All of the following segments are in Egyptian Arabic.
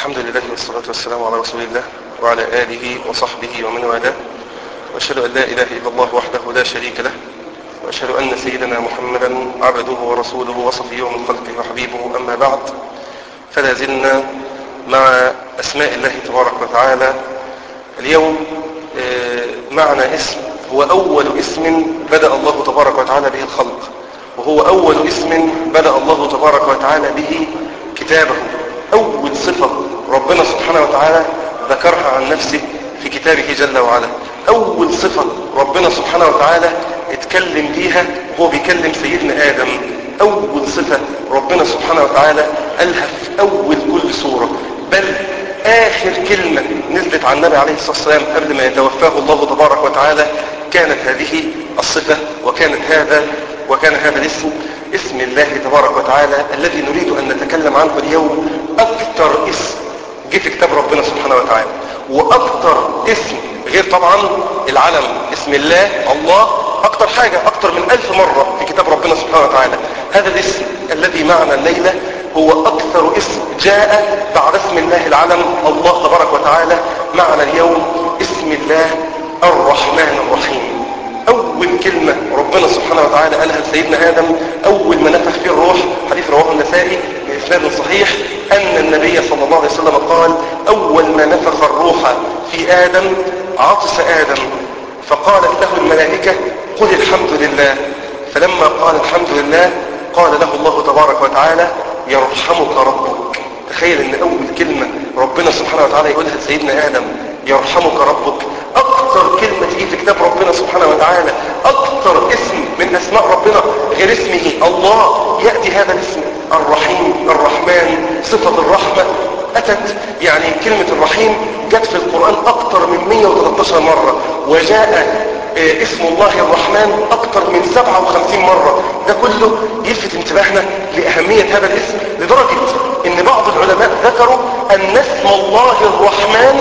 الحمد لله والصلاة والسلام على رسول الله وعلى آله وصحبه ومن والاه وأشهد أن لا إله إلا الله وحده لا شريك له وأشهد أن سيدنا محمدا عبده ورسوله وصفيه من خلقه وحبيبه أما بعد فلا زلنا مع أسماء الله تبارك وتعالى اليوم معنا اسم هو أول اسم بدأ الله تبارك وتعالى به الخلق وهو أول اسم بدأ الله تبارك وتعالى به كتابه أول صفة ربنا سبحانه وتعالى ذكرها عن نفسه في كتابه جل وعلا أول صفة ربنا سبحانه وتعالى اتكلم بيها وهو بيكلم سيدنا آدم أول صفة ربنا سبحانه وتعالى قالها في أول كل سورة بل آخر كلمة نزلت عن النبي عليه الصلاة والسلام قبل ما يتوفاه الله تبارك وتعالى كانت هذه الصفة وكانت هذا وكان هذا الاسم اسم الله تبارك وتعالى الذي نريد أن نتكلم عنه اليوم أكثر اسم جه في كتاب ربنا سبحانه وتعالى وأكثر اسم غير طبعا العلم اسم الله الله أكثر حاجة أكثر من ألف مرة في كتاب ربنا سبحانه وتعالى هذا الاسم الذي معنا الليلة هو أكثر اسم جاء بعد اسم الله العلم الله تبارك وتعالى معنا اليوم اسم الله الرحمن الرحيم أول كلمة ربنا سبحانه وتعالى قالها لسيدنا آدم أول ما نفخ فيه الروح حديث رواه النسائي بإسناد صحيح أن النبي صلى الله عليه وسلم قال أول ما نفخ الروح في آدم عطس آدم فقالت له الملائكة قل الحمد لله فلما قال الحمد لله قال له الله تبارك وتعالى يرحمك ربك تخيل ان اول كلمة ربنا سبحانه وتعالى يقولها لسيدنا آدم يرحمك ربك اكتر كلمة تيجي في كتاب ربنا سبحانه وتعالى اكتر اسم من اسماء ربنا غير اسمه الله يأتي هذا الاسم الرحيم الرحمن صفة الرحمة اتت يعني كلمة الرحيم جت في القرآن اكتر من 113 مرة وجاء اسم الله الرحمن اكتر من 57 مرة ده كله يلفت انتباهنا لأهمية هذا الاسم لدرجة ان بعض العلماء ذكروا ان اسم الله الرحمن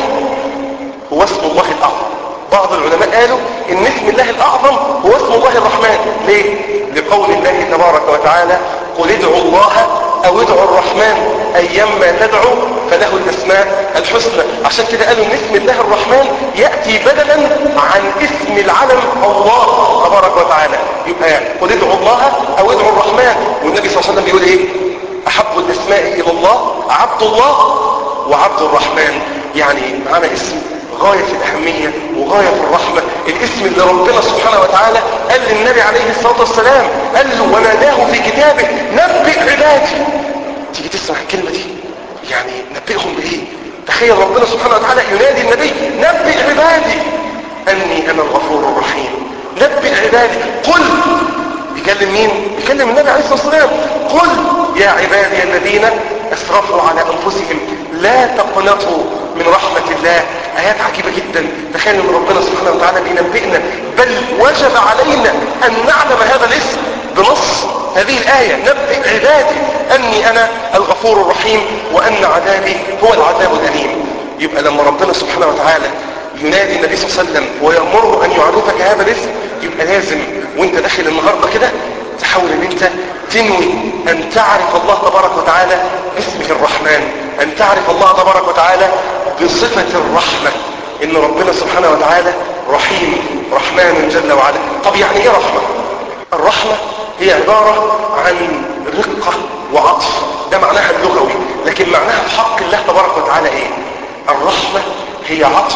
هو اسم الله الأعظم بعض العلماء قالوا ان اسم الله الأعظم هو اسم الله الرحمن ليه؟ لقول الله تبارك وتعالى قل ادعوا الله او ادعوا الرحمن ايما تدعوا فله الاسماء الحسنى عشان كده قالوا ان اسم الله الرحمن يأتي بدلا عن اسم العلم الله تبارك وتعالى يبقى قل ادعوا الله او ادعوا الرحمن والنبي صلى الله عليه وسلم بيقول ايه احب الاسماء الى الله عبد الله وعبد الرحمن يعني معنا اسم غاية في الأهمية وغاية في الرحمة الاسم اللي ربنا سبحانه وتعالى قال للنبي عليه الصلاة والسلام قال له وناداه في كتابه نبئ عبادي تيجي تسمع الكلمة دي يعني نبئهم بإيه تخيل ربنا سبحانه وتعالى ينادي النبي نبئ عبادي أني أنا الغفور الرحيم نبئ عبادي قل بيكلم مين بيكلم النبي عليه الصلاة والسلام قل يا عبادي الذين اسرفوا على انفسهم لا تقنطوا من رحمة الله ايات عجيبة جدا تخيل ان ربنا سبحانه وتعالى بينبئنا بل وجب علينا ان نعلم هذا الاسم بنص هذه الآية نبئ عبادي أني أنا الغفور الرحيم وأن عذابي هو العذاب الأليم يبقى لما ربنا سبحانه وتعالى ينادي النبي صلى الله عليه وسلم ويأمره أن يعرفك هذا الاسم يبقى لازم وانت داخل النهاردة كده تحاول ان انت تنوي ان تعرف الله تبارك وتعالى باسمه الرحمن ان تعرف الله تبارك وتعالى بصفة الرحمة ان ربنا سبحانه وتعالى رحيم رحمن جل وعلا طب يعني ايه رحمة الرحمة هي عبارة عن رقة وعطف ده معناها اللغوي لكن معناها في حق الله تبارك وتعالى ايه الرحمة هي عطف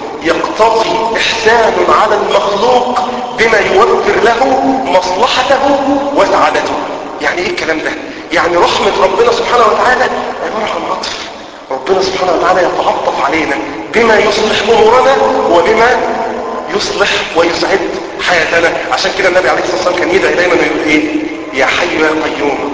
يقتضي إحسان على المخلوق بما يوفر له مصلحته وسعادته يعني ايه الكلام ده يعني رحمة ربنا سبحانه وتعالى عبارة عن عطف ربنا سبحانه وتعالى يتعطف علينا بما يصلح امورنا وبما يصلح ويسعد حياتنا عشان كده النبي عليه الصلاة والسلام كان يدعي دايما يقول ايه يا حي يا قيوم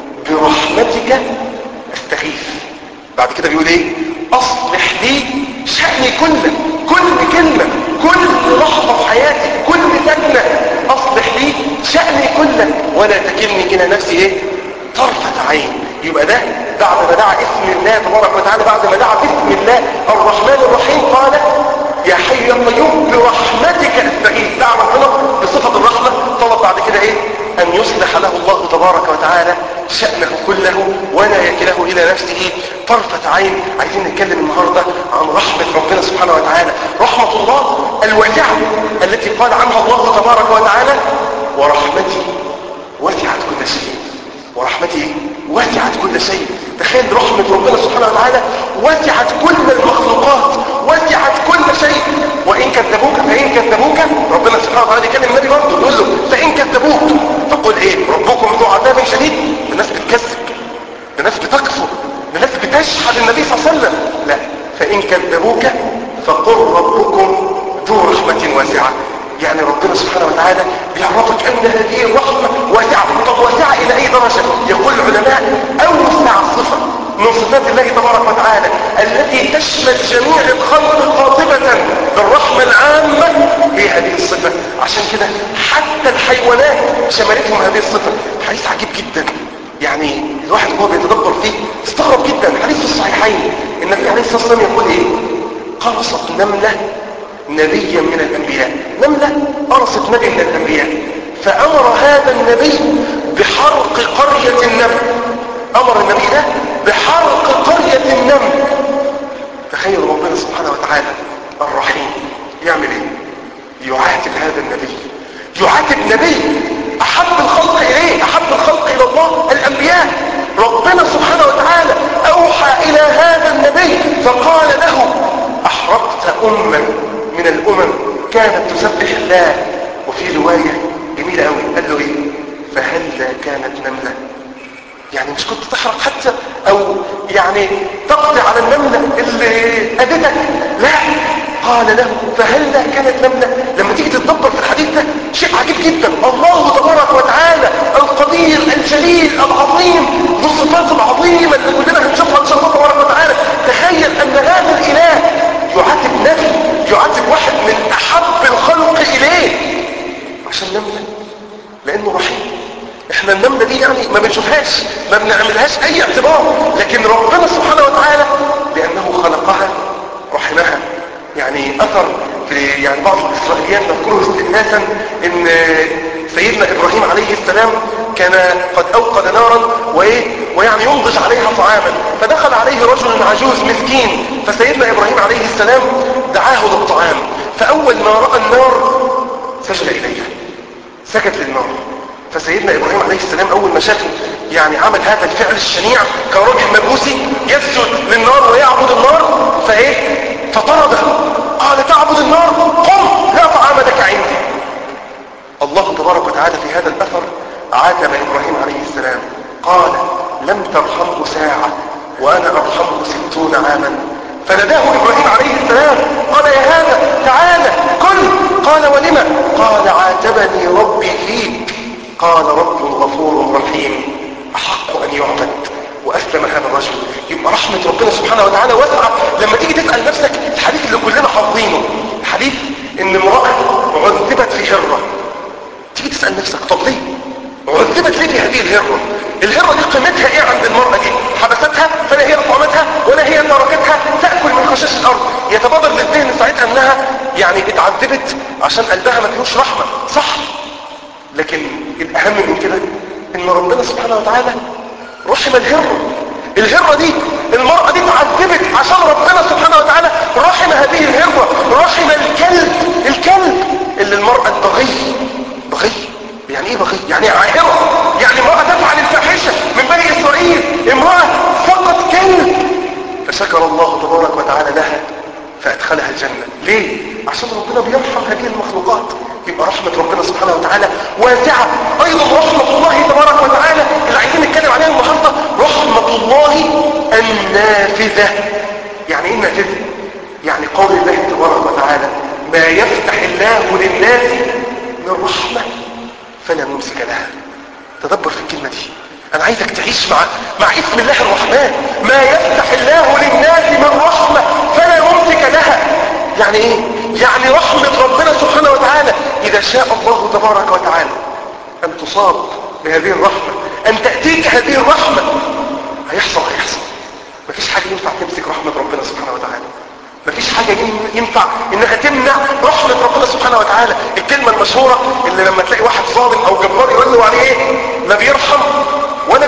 برحمتك استغيث بعد كده بيقول ايه اصلح لي شأني كله كل كلمة كل لحظة في حياتي كل سكنة اصلح لي شأني كله ولا تكلني الى نفسي ايه طرفة عين يبقى ده بعد ما دعا اسم الله تبارك وتعالى بعد ما دعا باسم الله الرحمن الرحيم قال يا حي يا قيوم برحمتك استغيث دعا ربنا بصفة الرحمة طلب بعد كده ايه ان يصلح له الله تبارك وتعالى شأنه كله ولا يكله إلى نفسه طرفة عين عايزين نتكلم النهاردة عن رحمة ربنا سبحانه وتعالى رحمة الله الواسعة التي قال عنها الله تبارك وتعالى ورحمتي وسعت كل شيء ورحمتي وسعت كل شيء تخيل رحمة ربنا سبحانه وتعالى وسعت كل المخلوقات وسعت كل شيء وإن كذبوك فإن كذبوك ربنا سبحانه وتعالى يكلم النبي برضه يقول له فإن كذبوك فقل إيه ربكم ذو عذاب شديد الناس بتكذب الناس بتكفر الناس بتشحد النبي صلى الله عليه وسلم لا فإن كذبوك فقل ربكم ذو رحمة واسعة يعني ربنا سبحانه وتعالى بيعرفك ان هذه الرحمة واسعة طب واسعة الى اي درجة يقول العلماء اوسع صفة من صفات الله تبارك وتعالى التي تشمل جميع الخلق قاطبة بالرحمة العامة هي هذه الصفة عشان كده حتى الحيوانات شملتهم هذه الصفة حديث عجيب جدا يعني الواحد وهو بيتدبر فيه استغرب جدا حديث الصحيحين النبي عليه الصلاة والسلام يقول ايه قرصت نملة نبيا من الانبياء نملة قرصت نبي من الانبياء فامر هذا النبي بحرق قرية النمل امر النبي ده بحرق قرية النمل تخيل ربنا سبحانه وتعالى الرحيم يعمل ايه يعاتب هذا النبي يعاتب نبي احب الخلق اليه احب الخلق الى الله الانبياء ربنا سبحانه وتعالى اوحى الى هذا النبي فقال له احرقت امه من الامم كانت تسبح الله وفي رواية جميلة قوي قال له ايه فهلا كانت نملة يعني مش كنت تحرق حتى او يعني تقضي على النملة اللي اذتك لا قال له فهلا كانت نملة لما تيجي تتدبر في الحديث ده شيء عجيب جدا الله تبارك وتعالى القدير الجليل العظيم ذو الصفات العظيمة اللي كلنا هنشوفها ان شاء الله تبارك وتعالى تخيل ان هذا الاله يعاتب نبي يعاتب واحد من احب الخلق اليه عشان نملة لانه رحيم احنا النملة دي يعني ما بنشوفهاش ما بنعملهاش اي اعتبار لكن ربنا سبحانه وتعالى لانه خلقها رحمها يعني اثر في يعني بعض الاسرائيليات نذكره استئناسا ان سيدنا ابراهيم عليه السلام كان قد اوقد نارا وايه ويعني ينضج عليها طعاما فدخل عليه رجل عجوز مسكين فسيدنا ابراهيم عليه السلام دعاه للطعام فاول ما راى النار سجد اليها سكت للنار فسيدنا ابراهيم عليه السلام اول ما شافه يعني عمل هذا الفعل الشنيع كراجل مجوسي يسجد للنار ويعبد النار فايه فطرده قال تعبد النار قم لا طعام لك عندي الله تبارك وتعالى في هذا الاثر عاتب ابراهيم عليه السلام قال لم ترحمه ساعة وانا ارحمه ستون عاما فناداه ابراهيم عليه السلام قال يا هذا تعالى كل قال ولم قال عاتبني ربي فيك قال رب غفور رحيم احق ان يعبد واسلم هذا الرجل يبقى رحمة ربنا سبحانه وتعالى واسعة لما تيجي تسأل نفسك الحديث اللي كلنا حافظينه الحديث ان امرأة عذبت في هرة تيجي تسأل نفسك طب ليه عذبت ليه في هذه الهرة الهرة دي قيمتها ايه عند المرأة دي حبستها فلا هي اطعمتها ولا هي تركتها تأكل من خشاش الارض يتبادر للذهن ساعتها انها يعني اتعذبت عشان قلبها ما فيهوش رحمة صح لكن الاهم من كده ان ربنا سبحانه وتعالى رحم الهرة الهرة دي المرأة دي تعذبت عشان ربنا سبحانه وتعالى رحم هذه الهرة رحم الكلب الكلب اللي المرأة البغي بغي يعني ايه بغي يعني عاهرة يعني امرأة تفعل الفاحشة من بني اسرائيل امرأة فقط كلب فشكر الله تبارك وتعالى لها فادخلها الجنة ليه عشان ربنا بيرحم هذه المخلوقات يبقى رحمة ربنا سبحانه وتعالى واسعة ايضا رحمة الله تبارك وتعالى اللي عايزين نتكلم عليها النهاردة رحمة الله النافذة يعني ايه النافذة يعني قول الله تبارك وتعالى ما يفتح الله للناس من رحمة فلا ممسك لها تدبر في الكلمة دي انا عايزك تعيش مع مع اسم الله الرحمن ما يفتح الله للناس من رحمة فلا ممسك لها يعني ايه يعني رحمة ربنا سبحانه وتعالى اذا شاء الله تبارك وتعالى ان تصاب بهذه الرحمة ان تأتيك هذه الرحمة هيحصل هيحصل مفيش حاجة ينفع تمسك رحمة ربنا سبحانه وتعالى مفيش حاجة ينفع انها تمنع رحمة ربنا سبحانه وتعالى الكلمة المشهورة اللي لما تلاقي واحد ظالم او جبار يقول له عليه ايه لا بيرحم ولا بيسيب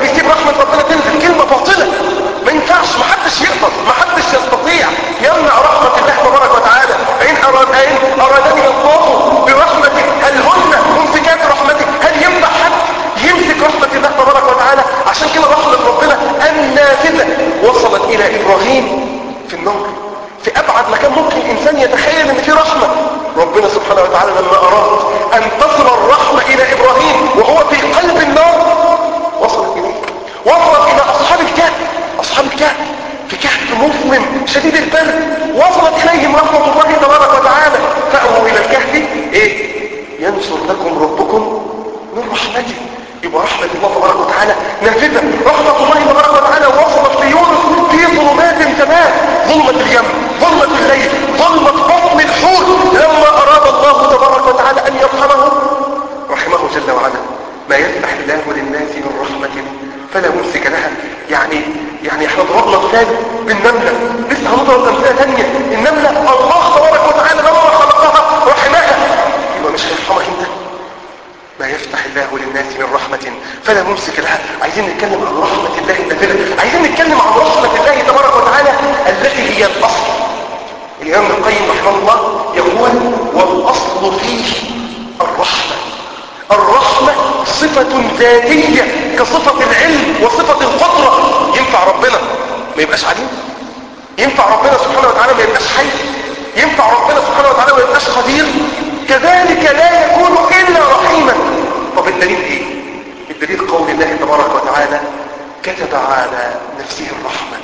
رحمة ربنا تنزل كلمة باطلة ما ينفعش ما حدش يقدر ما حدش يستطيع يمنع رحمة الله تبارك وتعالى إن أراد إن أرادني الله برحمته هل هن ممسكات رحمته هل ينفع حد يمسك رحمة الله تبارك وتعالى عشان كده رحمة ربنا النافذة وصلت إلى إبراهيم في النار في أبعد مكان ممكن إنسان يتخيل إن في رحمة ربنا سبحانه وتعالى لما أراد أن تصل الرحمة إلى إبراهيم وهو في قلب النار وصلت إليه وصلت إلى أصحاب الكهف أصحاب الكهف في كهف مظلم شديد البرد وصلت إليهم رحمة الله تبارك وتعالى فأووا إلى الكهف إيه ينصر لكم ربكم من رحمته يبقى رحمة الله تبارك وتعالى نافذة رحمة الله تبارك وتعالى وصلت ليونس في ظلمات تمام ظلمة اليم ظلمة الليل ظلمة بطن الحوت لما أراد الله تبارك وتعالى أن يرحمه رحمه جل وعلا ما يفتح الله للناس من رحمة فلا ممسك لها يعني يعني احنا ضربنا مثال بالنملة لسه هنضرب امثله ثانيه النملة الله تبارك وتعالى لما خلقها رحمها يبقى مش هيرحمك انت ما يفتح الله للناس من رحمة فلا ممسك لها عايزين نتكلم عن رحمة الله النافذة عايزين نتكلم عن رحمة الله تبارك وتعالى التي هي الأصل الإمام ابن القيم رحمه الله يقول والأصل فيه الرحمة الرحمة صفة ذاتية كصفة العلم وصفة القدرة ينفع ربنا ما يبقاش عليم ينفع ربنا سبحانه وتعالى ما يبقاش حي ينفع ربنا سبحانه وتعالى ما يبقاش قدير كذلك لا يكون إلا رحيما طب الدليل ايه الدليل قول الله تبارك وتعالى كتب على نفسه الرحمة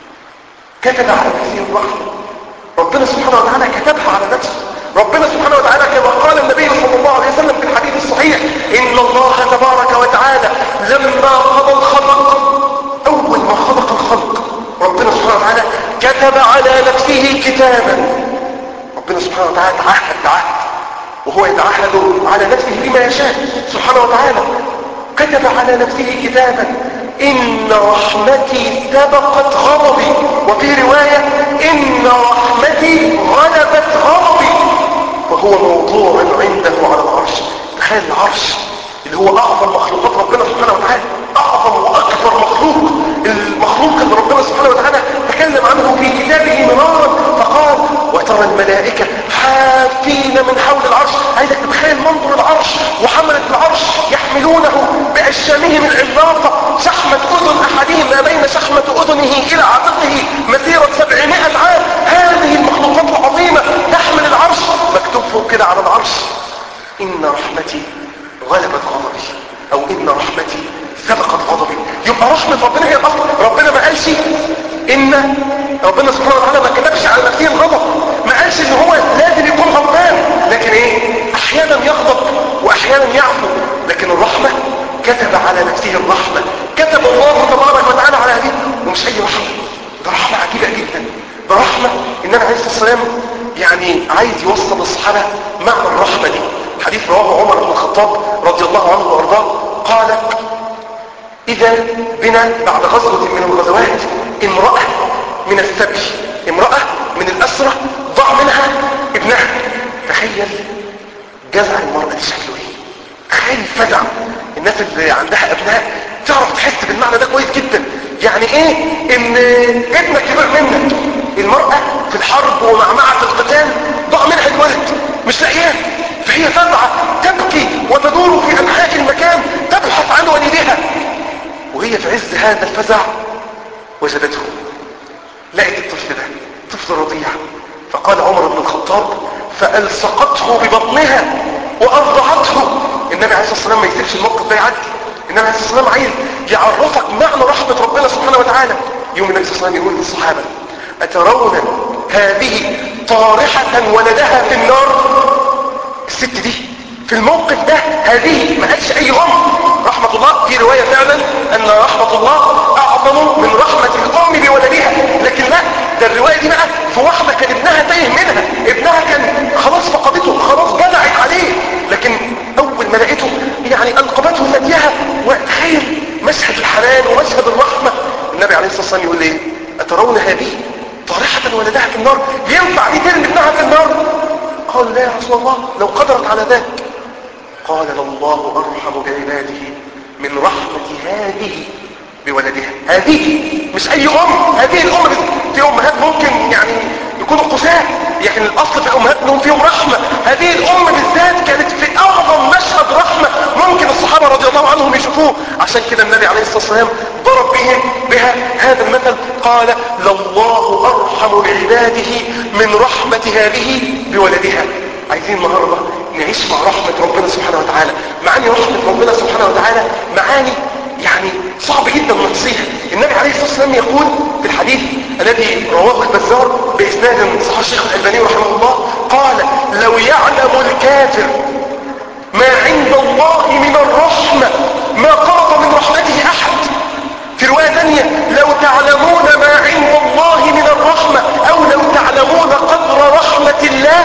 كتب على نفسه الرحمة ربنا سبحانه وتعالى كتبها على نفسه ربنا سبحانه وتعالى كما قال النبي صلى الله عليه وسلم في الحديث الصحيح إن الله تبارك وتعالى لما قضى الخلق أول ما خلق الخلق ربنا سبحانه وتعالى كتب على نفسه كتابا ربنا سبحانه وتعالى تعهد تعهد وهو يتعهد على نفسه بما يشاء سبحانه وتعالى كتب على نفسه كتابا إن رحمتي سبقت غضبي وفي رواية إن رحمتي غلبت غضبي وهو موضوع عنده على العرش تخيل العرش اللي هو أعظم مخلوقات ربنا سبحانه وتعالى أعظم وأكبر مخلوق المخلوق اللي ربنا سبحانه وتعالى تكلم عنه في كتابه مرارا فقال وترى الملائكة حافين من حول العرش عايزك تتخيل منظر العرش وحملة العرش يحملونه بأشامهم العملاقة شحمة أذن أحدهم ما بين شحمة أذنه إلى عاتقه مسيرة سبعمائة عام هذه المخلوقات العظيمة تحمل العرش مكتوب فوق كده على العرش إن رحمتي غلبت غضبي أو إن رحمتي سبقت غضبي يبقى رحمة ربنا هي الأصل ربنا ما قالش إن ربنا سبحانه وتعالى ما كتبش على نفسه الغضب ما قالش إن هو لازم يكون غضبان لكن إيه أحيانا يغضب وأحيانا يعفو لكن الرحمة كتب على نفسه الرحمة كتب الله تبارك وتعالى على هذه ومش أي رحمة ده رحمة عجيبة جدا ده رحمة النبي عليه الصلاة والسلام يعني عايز يوصل الصحابة معنى الرحمة دي حديث رواه عمر بن الخطاب رضي الله عنه وارضاه قال إذا بنا بعد غزوة من الغزوات امرأة من السبي امرأة من الأسرة ضاع منها ابنها تخيل جزع المرأة دي شكله ايه تخيل الفزع الناس اللي عندها ابناء تعرف تحس بالمعنى ده كويس جدا يعني ايه ان ابنك كبر منك المرأة في الحرب ومعمعة القتال ضاع منها الولد مش لاقياه فهي تسعى تبكي وتدور في انحاء المكان تبحث عن والدها وهي في عز هذا الفزع وجدته لقيت الطفل ده طفل رضيع فقال عمر بن الخطاب فألصقته ببطنها وأرضعته النبي عليه الصلاة والسلام ما يسيبش الموقف ده يعدي النبي عليه الصلاة والسلام عايز يعرفك معنى رحمة ربنا سبحانه وتعالى يوم النبي صلى الله عليه وسلم يقول للصحابة أترون هذه طارحة ولدها في النار الست دي في الموقف ده هذه ما قالش اي ام رحمة الله في رواية فعلا ان رحمة الله اعظم من رحمة الام بولدها لكن لا ده الرواية دي بقى في واحدة كان ابنها تايه منها ابنها كان خلاص فقدته خلاص بدعت عليه لكن اول ما لقيته يعني القبته ثديها وتخيل مشهد الحنان ومشهد الرحمة النبي عليه الصلاة والسلام يقول ايه اترون هذه طارحة ولدها في النار ينفع دي ترمي ابنها في النار قال لا يا رسول الله لو قدرت على ذلك قال الله أرحم بعباده من رحمة هذه بولدها هذه مش اي ام هذه الام بس- في امهات ممكن يعني يكونوا قساة لكن الاصل في الامهات انهم فيهم رحمة هذه الام بالذات كانت في اعظم مشهد رحمة ممكن الصحابة رضي الله عنهم يشوفوه عشان كده النبي عليه الصلاة والسلام ضرب به بها هذا المثل قال لله ارحم بعباده من رحمة هذه بولدها عايزين النهاردة نعيش مع رحمة ربنا سبحانه وتعالى معاني رحمة ربنا سبحانه وتعالى معاني يعني صعب جدا نحصيها النبي عليه الصلاة والسلام يقول في الحديث الذي رواه البزار بإسناد صحيح الشيخ الألباني رحمه الله قال لو يعلم الكافر ما عند الله من الرحمة ما قرب من رحمته أحد في رواية ثانية لو تعلمون ما عند الله من الرحمة أو لو تعلمون قدر رحمة الله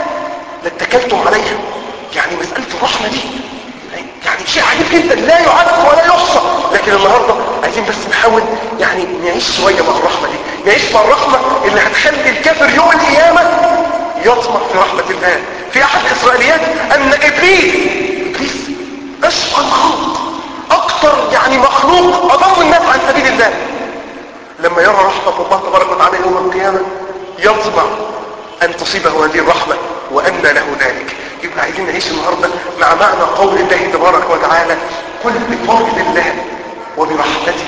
لاتكلتم عليها يعني مسألة الرحمة دي يعني شيء عجيب جدا لا يعد ولا يحصى لكن النهاردة عايزين بس نحاول يعني نعيش شوية مع الرحمة دي نعيش مع الرحمة اللي هتخلي الكافر يوم القيامة يطمع في رحمة الله في احد الاسرائيليات ان ابليس ابليس اشقى الخلق اكتر يعني مخلوق اضل الناس عن سبيل الله لما يرى رحمة الله تبارك وتعالى يوم القيامة يطمع أن تصيبه هذه الرحمة وأن له ذلك يبقى عايزين نعيش النهاردة مع معنى قول الله تبارك وتعالى قل بفضل الله وبرحمته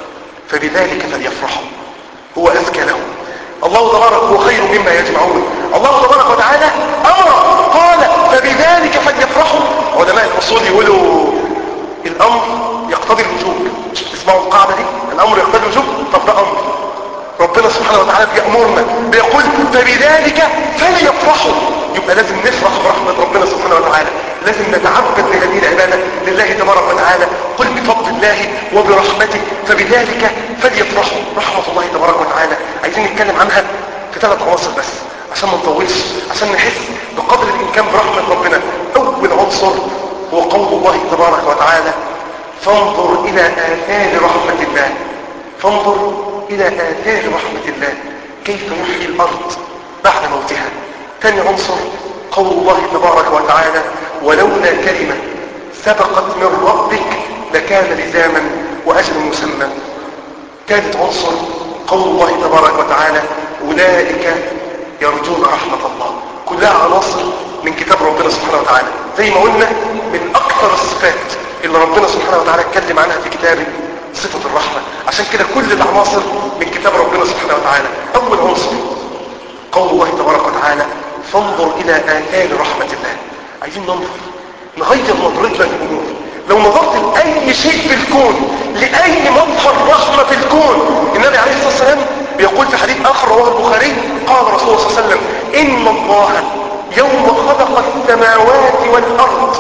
فبذلك فليفرحوا هو أزكى لهم الله تبارك هو خير مما يجمعون الله تبارك وتعالى أمر قال فبذلك فليفرحوا علماء الأصول يقولوا الأمر يقتضي الوجوب تسمعوا القاعدة دي الأمر يقتضي الوجوب طب ده أمر ربنا سبحانه وتعالى بيأمرنا بيقول فبذلك فليفرحوا يبقى لازم نفرح برحمة ربنا سبحانه وتعالى لازم نتعبد لهذه العبادة لله تبارك وتعالى قل بفضل الله وبرحمته فبذلك فليفرحوا رحمة الله تبارك وتعالى عايزين نتكلم عنها في ثلاث عناصر بس عشان ما نطولش عشان نحس بقدر الإمكان برحمة ربنا أول عنصر هو قول الله تبارك وتعالى فانظر إلى آثار رحمة الله فانظر إلى آثار رحمة الله كيف يحيي الأرض بعد موتها ثاني عنصر قول الله تبارك وتعالى ولولا كلمة سبقت من ربك لكان لزاما وأجل مسمى ثالث عنصر قول الله تبارك وتعالى أولئك يرجون رحمة الله كلها عناصر من كتاب ربنا سبحانه وتعالى زي ما قلنا من أكثر الصفات اللي ربنا سبحانه وتعالى اتكلم عنها في كتابه صفة الرحمة عشان كده كل العناصر من كتاب ربنا سبحانه وتعالى أول عنصر قول الله تبارك وتعالى فانظر إلى آثار رحمة الله عايزين ننظر نغير نظرتنا للأمور لو نظرت لأي شيء في الكون لأي مظهر رحمة في الكون النبي عليه الصلاة والسلام بيقول في حديث آخر رواه البخاري قال رسول الله صلى الله عليه وسلم إن الله يوم خلق السماوات والأرض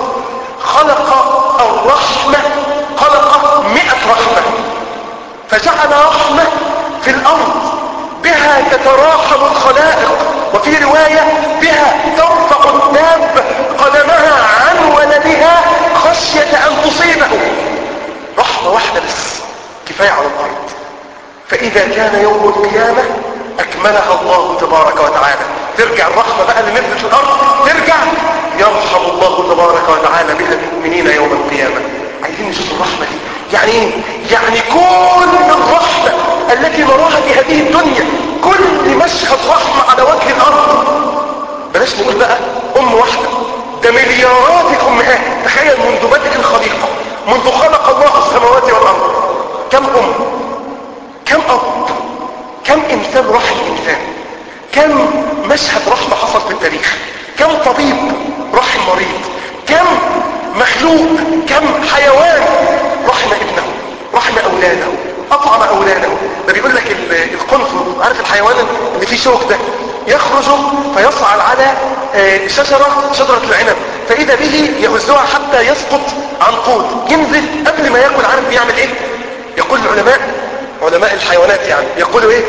خلق الرحمة خلق مئة رحمة فجعل رحمة في الأرض بها تتراحم الخلائق وفي رواية بها ترفع الدابة قدمها عن ولدها خشية أن تصيبه رحمة واحدة بس كفاية على الأرض فإذا كان يوم القيامة أكملها الله تبارك وتعالى ترجع الرحمة بقى اللي نزلت في الأرض ترجع يرحم الله تبارك وتعالى بها المؤمنين يوم القيامة عايزين نشوف الرحمة دي يعني ايه؟ يعني كل الرحمة التي نراها في هذه الدنيا كل مشهد رحمة على وجه الأرض بلاش نقول بقى أم واحدة ده مليارات الأمهات تخيل منذ بدء الخليقة منذ خلق الله السماوات والأرض كم أم كم أب كم إنسان رحم إنسان كم مشهد رحمة حصل في التاريخ كم طبيب رحم مريض كم مخلوق كم حيوان رحم ابنه رحم أولاده أطعم أولاده ده بيقول لك ال- القنفذ عارف الحيوان اللي فيه شوك ده يخرج فيصعد على آه، شجرة شجرة العنب فإذا به يهزها حتى يسقط عن قوت ينزل قبل ما يأكل عارف بيعمل ايه يقول العلماء علماء الحيوانات يعني يقولوا ايه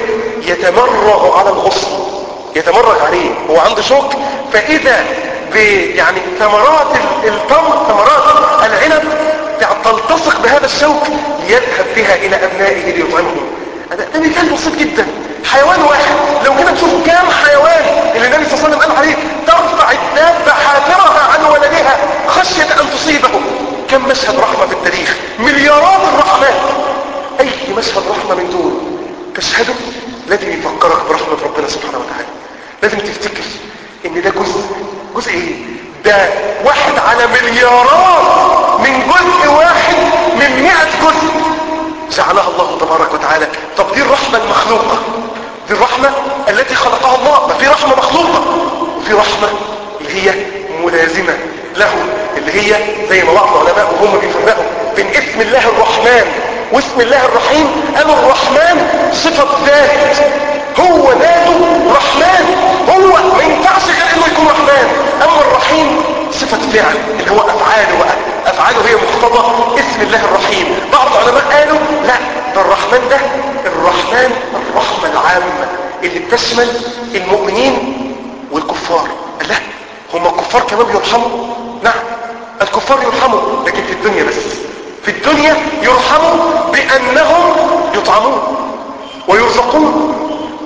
يتمرغ على الغصن يتمرغ عليه هو عنده شوك فإذا ب يعني ثمرات ال- التمر ثمرات العنب تلتصق بهذا الشوك ليذهب بها إلى أبنائه ليطعمهم ده ده مثال بسيط جدا حيوان واحد لو كده تشوف كام حيوان اللي النبي صلى الله عليه وسلم قال عليه ترفع الدابة حافرها عن ولدها خشية أن تصيبه كم مشهد رحمة في التاريخ مليارات الرحمات اي مشهد رحمة من دول تشهده لازم يفكرك برحمة ربنا سبحانه وتعالى لازم تفتكر ان ده جزء جزء ايه ده واحد على مليارات من جزء واحد من مئة جزء جعلها الله تبارك وتعالى طب دي الرحمة المخلوقة دي الرحمة التي خلقها الله ما في رحمة مخلوقة وفي رحمة اللي هي ملازمة له اللي هي زي ما بعض العلماء وهم بيفرقوا بين اسم الله الرحمن واسم الله الرحيم قالوا الرحمن صفة ذات هو ذاته رحمن هو ما ينفعش غير انه يكون رحمن اما الرحيم صفة فعل اللي هو افعاله بقى افعاله هي مقتضى اسم الله الرحيم بعض العلماء قالوا لا ده الرحمن ده الرحمن الرحمة العامة اللي بتشمل المؤمنين والكفار لا هم الكفار كمان بيرحموا نعم الكفار يرحموا لكن في الدنيا بس في الدنيا يرحموا بانهم يطعمون ويرزقون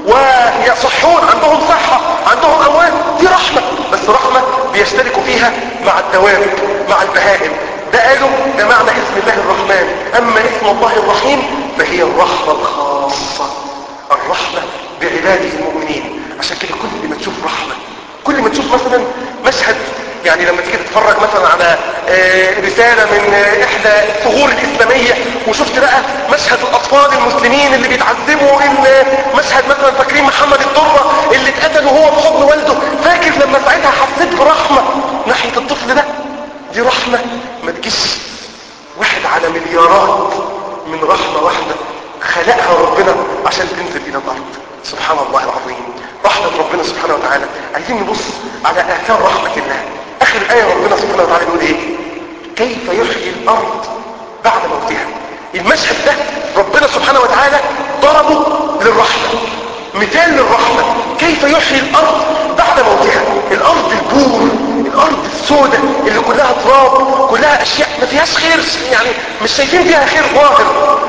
ويصحون عندهم صحة عندهم اموال دي رحمة بس رحمة بيشتركوا فيها مع الدواب مع البهائم ده قالوا ده معنى اسم الله الرحمن اما اسم الله الرحيم فهي الرحمة الخاصة الرحمة بعباده المؤمنين عشان كده كل ما تشوف رحمة كل ما تشوف مثلا مشهد يعني لما تيجي تتفرج مثلا على رسالة من احدى الثغور الاسلامية وشفت بقى مشهد الاطفال المسلمين اللي بيتعذبوا مشهد مثلا فاكرين محمد الدرة اللي اتقتل وهو في حضن والده فاكر لما ساعتها حسيت برحمة ناحية الطفل ده دي رحمة ما تجيش واحد على مليارات من رحمة واحدة خلقها ربنا عشان تنزل الى الارض سبحان الله العظيم رحمة ربنا سبحانه وتعالى عايزين نبص على آثار رحمة الله آخر آية ربنا سبحانه وتعالى يقول إيه كيف يحيي الأرض بعد موتها المشهد ده ربنا سبحانه وتعالى ضربه للرحمة مثال للرحمة كيف يحيي الأرض بعد موتها الأرض البور الأرض السوداء اللي كلها تراب كلها أشياء ما فيهاش خير يعني مش شايفين فيها خير ظاهر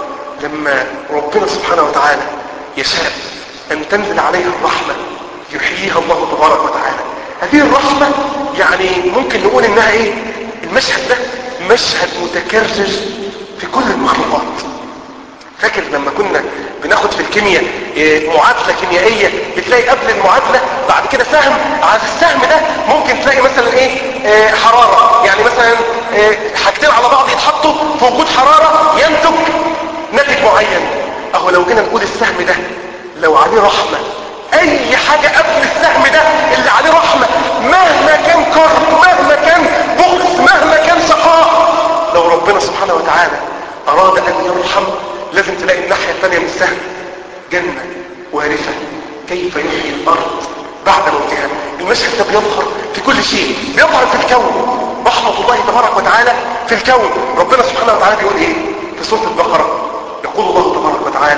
لما ربنا سبحانه وتعالى يشاء أن تنزل عليها الرحمة يحييها الله تبارك وتعالى هذه الرحمة يعني ممكن نقول إنها إيه المشهد ده مشهد متكرر في كل المخلوقات فاكر لما كنا بناخد في الكيمياء معادلة كيميائية بتلاقي قبل المعادلة بعد كده سهم على السهم ده ممكن تلاقي مثلا ايه حرارة يعني مثلا حاجتين على بعض يتحطوا في وجود حرارة ينتج ناتج معين اهو لو جينا نقول السهم ده لو عليه رحمة اي حاجة قبل السهم ده اللي عليه رحمة مهما كان كرب مهما كان بؤس مهما كان شقاء لو ربنا سبحانه وتعالى اراد ان يرحم لازم تلاقي الناحية الثانية من السهم جنة وارثة كيف يحيي الارض بعد موتها المشهد ده بيظهر في كل شيء بيظهر في الكون رحمة الله تبارك وتعالى في الكون ربنا سبحانه وتعالى بيقول ايه في سورة البقرة يقول الله تبارك وتعالى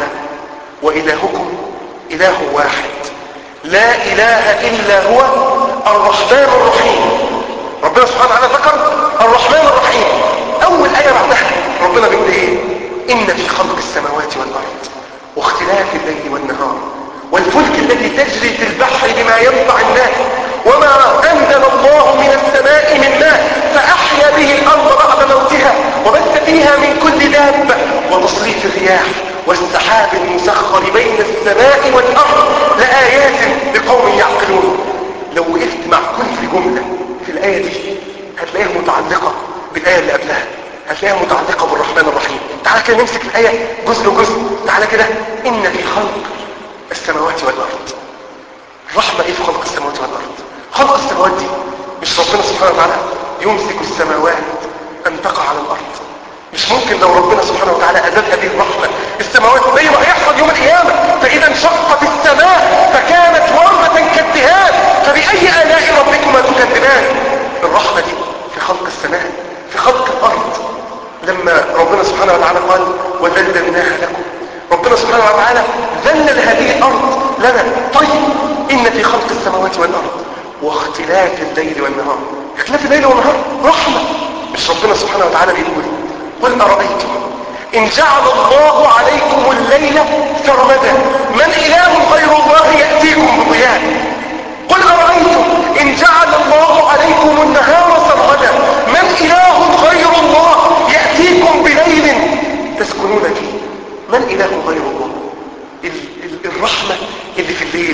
وإلهكم إله واحد لا إله إلا هو الرحمن الرحيم ربنا سبحانه وتعالى ذكر الرحمن الرحيم أول آية بعدها ربنا بيقول إيه إن في خلق السماوات والأرض واختلاف الليل والنهار والفلك التي تجري في البحر بما ينفع الناس وما أنزل الله من السماء من ماء فأحيا به الأرض بعد موتها وبث فيها من كل دابة وتصريف الرياح والسحاب المسخر بين السماء والأرض لآيات لقوم يعقلون لو وقفت مع كل جملة في الآية دي هتلاقيها متعلقة بالآية اللي قبلها هتلاقيها متعلقة بالرحمن الرحيم تعالى كده نمسك الآية جزء جزء تعالى كده إن في خلق السماوات والأرض الرحمة إيه في خلق السماوات والأرض خلق السماوات دي مش ربنا سبحانه وتعالى يمسك السماوات أن تقع على الأرض مش ممكن لو ربنا سبحانه وتعالى أزال هذه الرحمة السماوات زي ما هيحصل يوم القيامة فإذا انشقت السماء فكانت وردة كالدهان فبأي آلاء ربكما تكذبان الرحمة دي في خلق السماء في خلق الأرض لما ربنا سبحانه وتعالى قال وذللناها لكم ربنا سبحانه وتعالى ذلل هذه الأرض لنا طيب إن في خلق السماوات والأرض واختلاف الليل والنهار اختلاف الليل والنهار رحمة مش ربنا سبحانه وتعالى بيقول قل أرأيتم إن جعل الله عليكم الليل سرمدا من إله غير الله يأتيكم بضياء قل أرأيتم إن جعل الله عليكم النهار سرمدا من إله غير الله يأتيكم بليل تسكنون فيه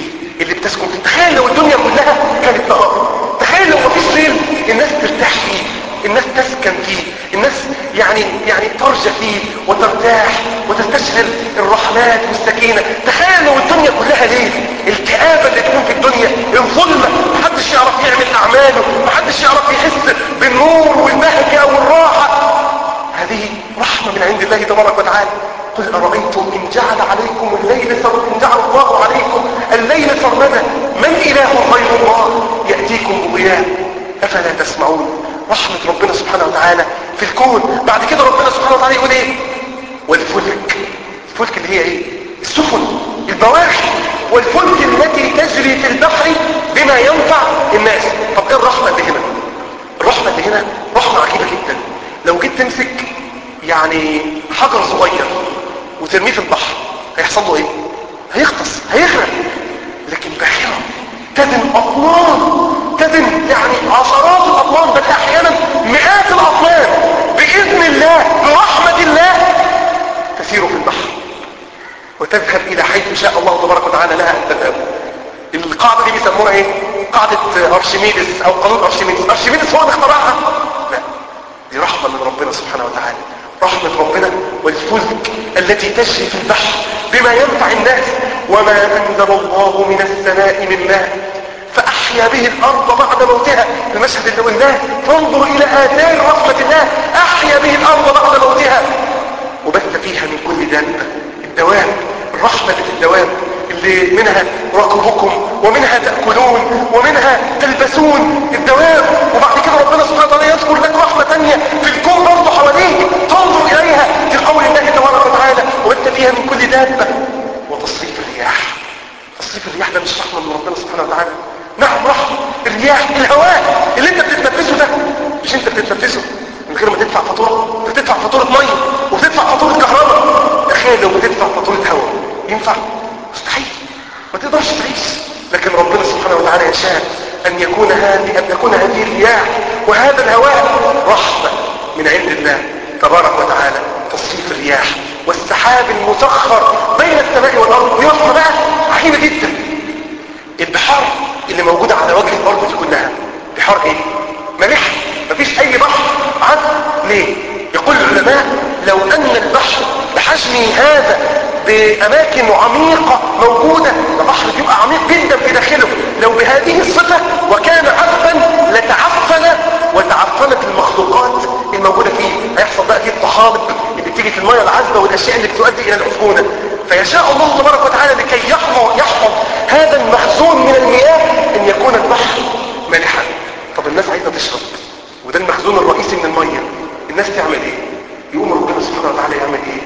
الليل اللي بتسكن فيه تخيل لو الدنيا كلها كانت نهار تخيل لو مفيش ليل الناس ترتاح فيه الناس تسكن فيه الناس يعني يعني ترجى فيه وترتاح وتستشعر الرحمات والسكينة تخيل لو الدنيا كلها ليل الكآبة اللي تكون في الدنيا الظلمة محدش يعرف يعمل أعماله محدش يعرف يحس بالنور والبهجة والراحة هذه رحمة من عند الله تبارك وتعالى قل أرأيتم إن جعل عليكم الليل سر... إن جعل الله عليكم الليل سرمدا من إله غير الله يأتيكم بضياء أفلا تسمعون رحمة ربنا سبحانه وتعالى في الكون بعد كده ربنا سبحانه وتعالى يقول ايه والفلك الفلك اللي هي ايه السفن البواحر والفلك التي تجري في البحر بما ينفع الناس طب ايه الرحمة اللي هنا الرحمة اللي هنا رحمة عجيبة جدا لو جيت تمسك يعني حجر صغير وترميه في البحر هيحصل له ايه هيغطس هيغرق لكن باحرة تدم اطنان تدم يعني عشرات الاطنان بل احيانا مئات الاطنان باذن الله برحمة الله تسير في البحر وتذهب الى حيث شاء الله تبارك وتعالى لها ان تذهب القاعدة دي بيسموها ايه قاعدة ارشميدس او قانون ارشميدس ارشميدس هو اللي اخترعها لا دي رحمة من ربنا سبحانه وتعالى رحمة ربنا والفلك التي تجري في البحر بما ينفع الناس وما أنزل الله من السماء من ماء فأحيا به الأرض بعد موتها المشهد اللي قلناه فانظر إلى آثار رحمة الله أحيا به الأرض بعد موتها وبث فيها من كل دابة الدواب الرحمة اللي في الدواب اللي منها ركبكم ومنها تأكلون ومنها تلبسون الدواب وبعد كده ربنا سبحانه وتعالى يذكر لك رحمة تانية في الكون برضه حواليك تنظر إليها في قول الله تبارك وتعالى وبث فيها من كل دابة وتصريف الرياح تصريف الرياح ده مش رحمة من ربنا سبحانه وتعالى نعم رحمة الرياح الهواء اللي انت بتتنفسه ده مش انت بتتنفسه من غير ما تدفع فاتورة بتدفع فاتورة مية وبتدفع فاتورة كهرباء تخيل لو بتدفع فاتورة هواء ينفع مستحيل ما تقدرش تعيش لكن ربنا سبحانه وتعالى يشاء ان يكون هذه ان تكون هذه الرياح وهذا الهواء رحمة من عند الله تبارك وتعالى تصريف الرياح والسحاب المسخر بين السماء والارض دي رحمة بقى عجيبة جدا البحار اللي موجودة على وجه الارض دي كلها بحار ايه ملح مفيش اي بحر عذب ليه يقول العلماء لو ان البحر بحجم هذا باماكن عميقة موجودة البحر بيبقى عميق جدا في داخله لو بهذه الصفة وكان عذبا لتعفن وتعفنت المخلوقات الموجودة فيه هيحصل بقى فيه الطحالب اللي بتيجي في المياه العذبة والاشياء اللي بتؤدي الى العفونة فيشاء الله تبارك وتعالى لكي يحفظ يحفظ هذا المخزون من المياه ان يكون البحر مالحا طب الناس عايزة تشرب وده المخزون الرئيسي من المية الناس تعمل ايه يقوم ربنا سبحانه وتعالى يعمل ايه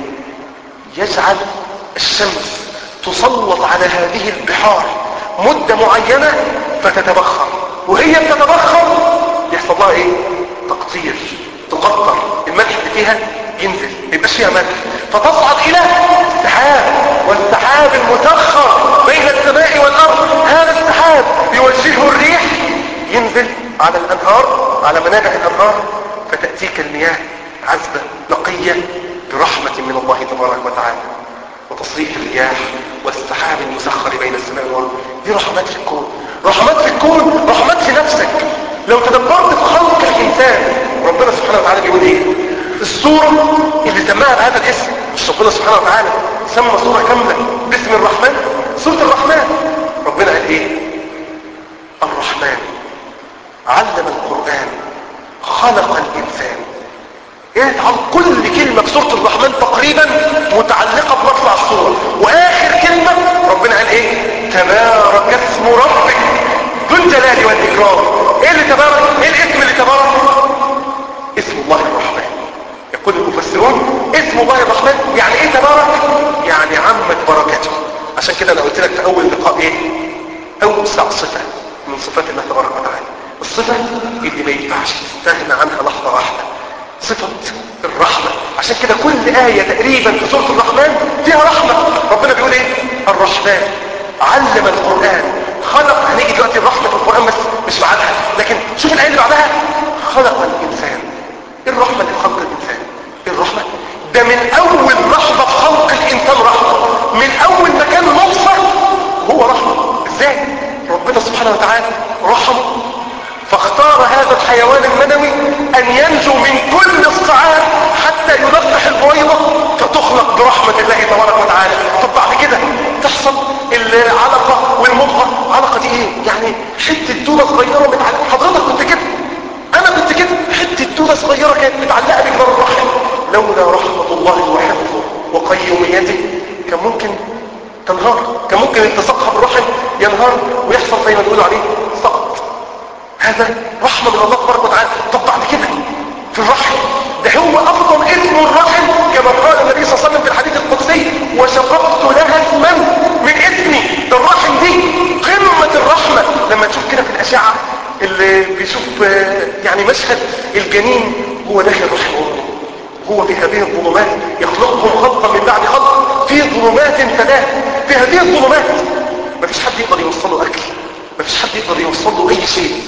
يجعل الشمس تسلط على هذه البحار مدة معينة فتتبخر وهي بتتبخر يحصل لها ايه تقطير تقطر الملح اللي فيها ينزل يبقاش فيها ملح فتصعد الى السحاب والسحاب المسخر بين السماء والارض هذا السحاب يوجهه الريح ينزل على الانهار على منابع الانهار فتأتيك المياه عذبة نقية برحمة من الله تبارك وتعالى وتصريف الرياح والسحاب المسخر بين السماء والارض دي رحمات في الكون رحمات في الكون رحمات في نفسك لو تدبرت في خلق الانسان ربنا سبحانه وتعالى بيقول ايه السورة اللي سماها بهذا الاسم مش ربنا سبحانه وتعالى سمى سورة كاملة باسم الرحمن سورة الرحمن ربنا قال ايه الرحمن علم القرآن خلق الإنسان يجعل كل كلمة في سورة الرحمن تقريبا متعلقة بمطلع السورة واخر كلمة ربنا قال ايه تبارك اسم ربك ذو الجلال والاكرام ايه اللي تبارك ايه الاسم اللي تبارك اسم الله الرحمن يقول المفسرون اسم الله الرحمن يعني ايه تبارك يعني عمت بركته عشان كده انا قلت لك في اول لقاء ايه اوسع صفة من صفات الله تبارك وتعالى الصفة اللي ما ينفعش تستغنى عنها لحظة واحدة صفة الرحمة عشان كده كل آية تقريبا في سورة الرحمن فيها رحمة ربنا بيقول ايه الرحمن علم القرآن خلق هنيجي دلوقتي الرحمة في القرآن بس مش بعدها لكن شوف الآية اللي بعدها خلق الإنسان ايه الرحمة اللي في خلق الإنسان ايه الرحمة ده من أول رحمة في خلق الإنسان رحمة من أول ما كان نطفة هو رحمة ازاي ربنا سبحانه وتعالى رحمه فاختار هذا الحيوان المنوي ان ينجو من كل الصعاب حتى يلقح البويضة فتخلق برحمة الله تبارك وتعالى طب بعد كده تحصل العلقة والمضغة علقة دي ايه يعني حتة دودة صغيرة متعلقة حضرتك كنت كده انا كنت كده حتة دودة صغيرة كانت متعلقة بجدار الرحم لولا رحمة الله وحفظه وقيوميته كان ممكن تنهار كان ممكن التصقها بالرحم ينهار ويحصل زي ما بيقولوا عليه سقط هذا رحمة من الله تبارك وتعالى طب بعد كده في الرحم ده هو افضل اسم الرحم كما قال النبي صلى الله عليه وسلم في الحديث القدسي وشققت لها اسما من اسمي ده الرحم دي قمة الرحمة لما تشوف كده في الاشعة اللي بيشوف يعني مشهد الجنين هو داخل رحمه هو في هذه الظلمات يخلقهم خلقا من بعد خلق في ظلمات ثلاث في هذه الظلمات مفيش حد يقدر يوصل له اكل مفيش حد يقدر يوصل له اي شيء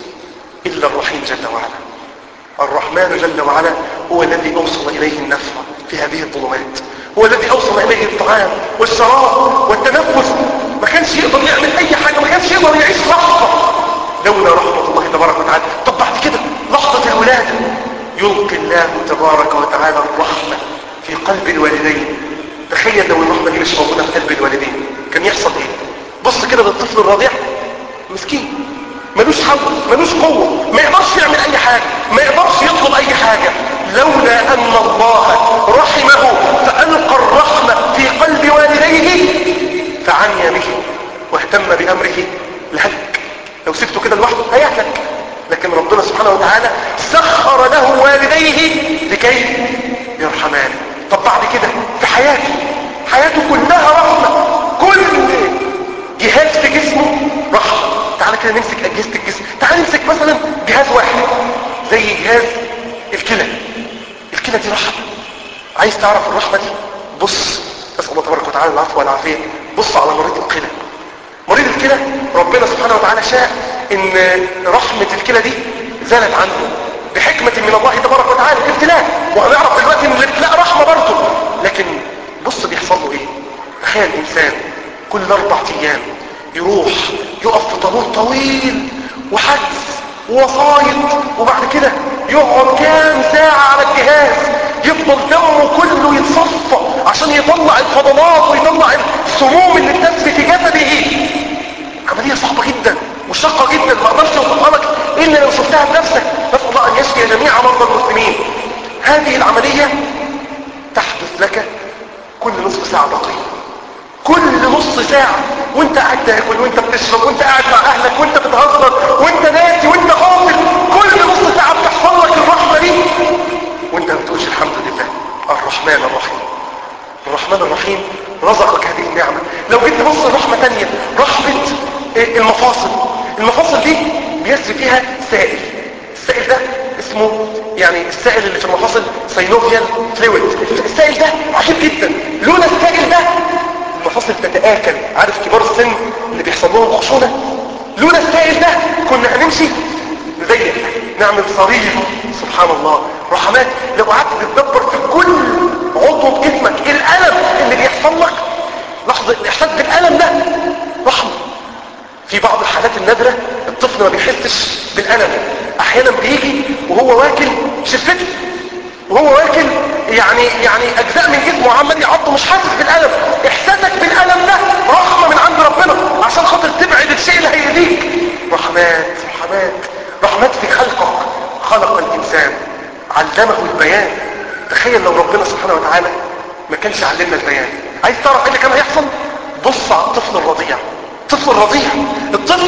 الا الرحيم جل وعلا الرحمن جل وعلا هو الذي اوصل اليه النفع في هذه الظلمات هو الذي اوصل اليه الطعام والشراب والتنفس ما كانش يقدر يعمل اي حاجه ما كانش يقدر يعيش لحظه لولا رحمه الله تبارك وتعالى طب بعد كده لحظه الولاده يلقي الله تبارك وتعالى الرحمة في قلب الوالدين تخيل لو الرحمة دي مش موجودة في قلب الوالدين كان يحصل ايه بص كده للطفل الرضيع مسكين ملوش حول ملوش قوة ما يقدرش يعمل اي حاجة ما يقدرش يطلب اي حاجة لولا ان الله رحمه فألقى الرحمة في قلب والديه فعني به واهتم بأمره لهلك لو سبته كده لوحده هيهلك لكن ربنا سبحانه وتعالى سخر له والديه لكي يرحمان طب بعد كده في حياته حياته كلها رحمة كل جهاز في جسمه رحمة تعال كده نمسك أجهزة الجسم تعال نمسك مثلا جهاز واحد زي جهاز الكلى الكلى دي رحمة عايز تعرف الرحمة دي بص أسأل الله تبارك وتعالى العفو والعافية بص على مريض الكلى مريض الكلى ربنا سبحانه وتعالى شاء ان رحمة الكلى دي زالت عنه بحكمة من الله تبارك وتعالى ابتلاء وهنعرف دلوقتي ان الابتلاء رحمة برضه لكن بص بيحصل له ايه تخيل انسان كل اربع ايام يروح يقف في طابور طويل وحجز ووسايط وبعد كده يقعد كام ساعة على الجهاز يفضل دمه كله يتصفى عشان يطلع الفضلات ويطلع السموم اللي بتنزل في جسده عملية صعبة جدا وشاقة جدا ما اقدرش اوصفها لك الا لو شفتها بنفسك نسال الله ان يشفي جميع مرضى المسلمين هذه العملية تحدث لك كل نصف ساعة دقيقة كل نص ساعة وانت قاعد تاكل وانت بتشرب وانت قاعد مع اهلك وانت بتهزر وانت ناسي وانت غافل كل نص ساعة بتحصل لك الرحمة دي وانت ما بتقولش الحمد لله الرحمن الرحيم الرحمن الرحيم رزقك هذه النعمة لو جيت تبص رحمة تانية رحمة المفاصل المفاصل دي بيسري فيها سائل السائل ده اسمه يعني السائل اللي في المفاصل سينوفيال فلويد السائل ده عجيب جدا لولا السائل ده المفاصل تتآكل عارف كبار السن اللي بيحصل لهم خشونة لولا السائل ده كنا هنمشي نضيق نعمل صريح سبحان الله رحمات لو قعدت تتدبر في كل عضو بجسمك الألم اللي بيحصل لك لحظة الإحساس بالألم ده رحمة في بعض الحالات النادرة الطفل ما بيحسش بالألم أحيانا بيجي وهو واكل شفته وهو واكل يعني يعني أجزاء من جسمه عمال يعض مش حاسس بالألم إحساسك بالألم ده رحمة من عند ربنا عشان خاطر تبعد الشيء اللي هيأذيك رحمات رحمات رحمات في خلقك خلق الإنسان علمه البيان تخيل لو ربنا سبحانه وتعالى ما كانش علمنا البيان عايز تعرف ايه اللي كان هيحصل بص على الطفل الرضيع الطفل الرضيع الطفل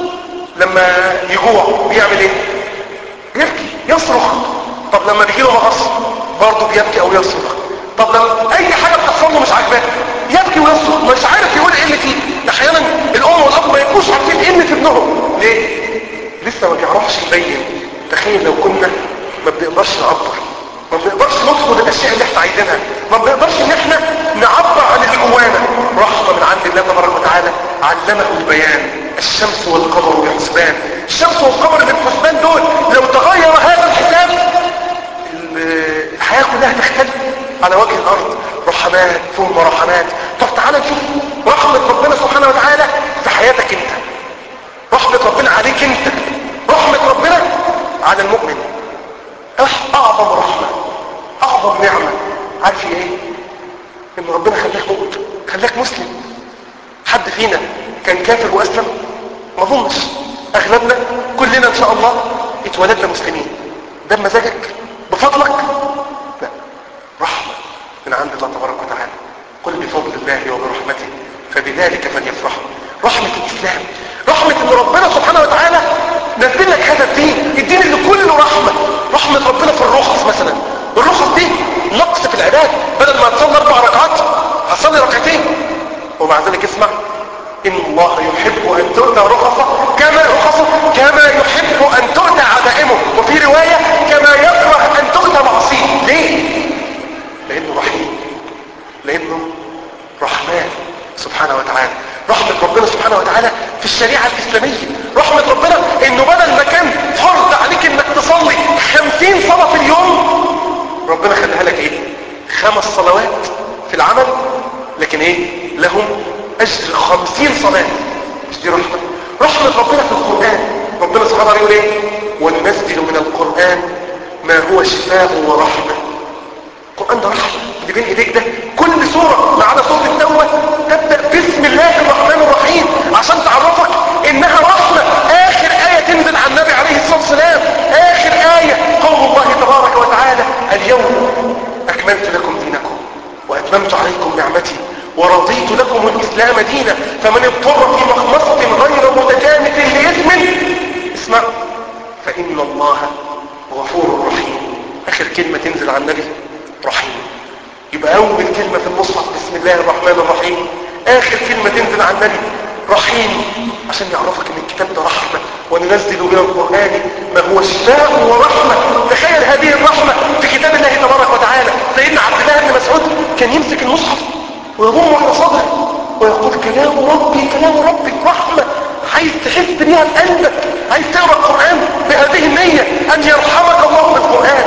لما يجوع بيعمل ايه يبكي يصرخ طب لما بيجي له مغص برضه بيبكي او يصرخ طب لما اي حاجه بتحصل له مش عاجباه يبكي ويصرخ مش عارف يقول ايه اللي فيه احيانا الام والاب ما يبقوش عارفين ايه اللي في ابنهم ليه لسه ما بيعرفش يبين تخيل لو كنا ما بنقدرش نعبر ما بنقدرش ندخل الاشياء اللي احنا عايزينها ما بنقدرش ان احنا نعبر عن اللي جوانا رحمه من عند الله تبارك وتعالى علمه البيان الشمس والقمر بحسبان الشمس والقمر اللي بحسبان دول لو تغير هذا الحساب الحياه كلها تختلف على وجه الارض رحمات ثم رحمات طب تعالى نشوف رحمه ربنا سبحانه وتعالى في حياه حياتك انت رحمة ربنا عليك انت رحمة ربنا على المؤمن أح- اعظم رحمة اعظم نعمة عارف هي ايه ان ربنا خلاك مؤمن خلاك مسلم حد فينا كان كافر واسلم ما اظنش اغلبنا كلنا ان شاء الله اتولدنا مسلمين ده بمزاجك بفضلك لا رحمة من عند الله تبارك وتعالى قل بفضل الله وبرحمته فبذلك فليفرحوا رحمة الإسلام رحمة إن ربنا سبحانه وتعالى نزل لك هذا الدين الدين اللي كله رحمة رحمة ربنا في الرخص مثلا الرخص دي نقص في العباد بدل ما تصلي أربع ركعات هتصلي ركعتين ومع ذلك اسمع إن الله يحب أن تؤتى رخصة كما رخصة كما يحب أن تؤتى عزائمه وفي رواية كما يكره أن تؤتى معصيه ليه؟ لأنه رحيم لأنه رحمن سبحانه وتعالى رحمة ربنا سبحانه وتعالى في الشريعة الإسلامية رحمة ربنا إنه بدل ما كان فرض عليك إنك تصلي خمسين صلاة في اليوم ربنا خلاها لك إيه خمس صلوات في العمل لكن إيه لهم أجر خمسين صلاة مش دي رحمة رحمة ربنا في القرآن ربنا سبحانه وتعالى يقول إيه وننزل من القرآن ما هو شفاء ورحمة القرآن ده رحمة اللي بين ايديك ده كل سورة ما عدا سورة التوبة تبدأ بسم الله الرحمن الرحيم عشان تعرفك انها رحمة اخر آية تنزل على النبي عليه الصلاة والسلام اخر آية قول الله تبارك وتعالى اليوم اكملت لكم دينكم واتممت عليكم نعمتي ورضيت لكم الاسلام دينا فمن اضطر في مخمصة غير متجانف لإثم اسمع فإن الله غفور رحيم اخر كلمة تنزل على النبي رحيم يبقى اول كلمة في المصحف بسم الله الرحمن الرحيم اخر كلمة تنزل على النبي رحيم عشان يعرفك ان الكتاب ده رحمة وننزل من القرآن ما هو شفاء ورحمة تخيل هذه الرحمة في كتاب الله تبارك وتعالى سيدنا عبد الله بن مسعود كان يمسك المصحف ويضمه على صدره ويقول كلام ربي كلام ربي رحمة عايز تحس بيها بقلبك عايز تقرأ القرآن بهذه النية ان يرحمك الله بالقرآن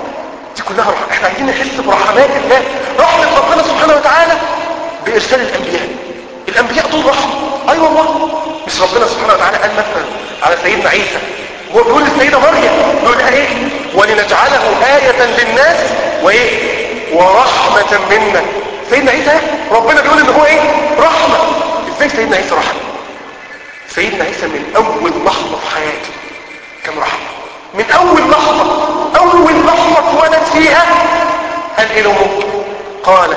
دي كلها رحمة احنا عايزين نحس برحمات الله رحمة ربنا سبحانه وتعالى بإرسال الأنبياء الأنبياء دول رحمة أي أيوة والله مش ربنا سبحانه وتعالى قال مثلا على سيدنا عيسى هو بيقول للسيدة مريم بيقول لها ايه ولنجعله آية للناس وايه ورحمة منا سيدنا عيسى ربنا بيقول ان هو ايه رحمة ازاي سيدنا عيسى رحمة سيدنا عيسى من اول لحظة في حياته كان رحمة من اول لحظة اول لحظة اتولد فيها قال ايه لامه قال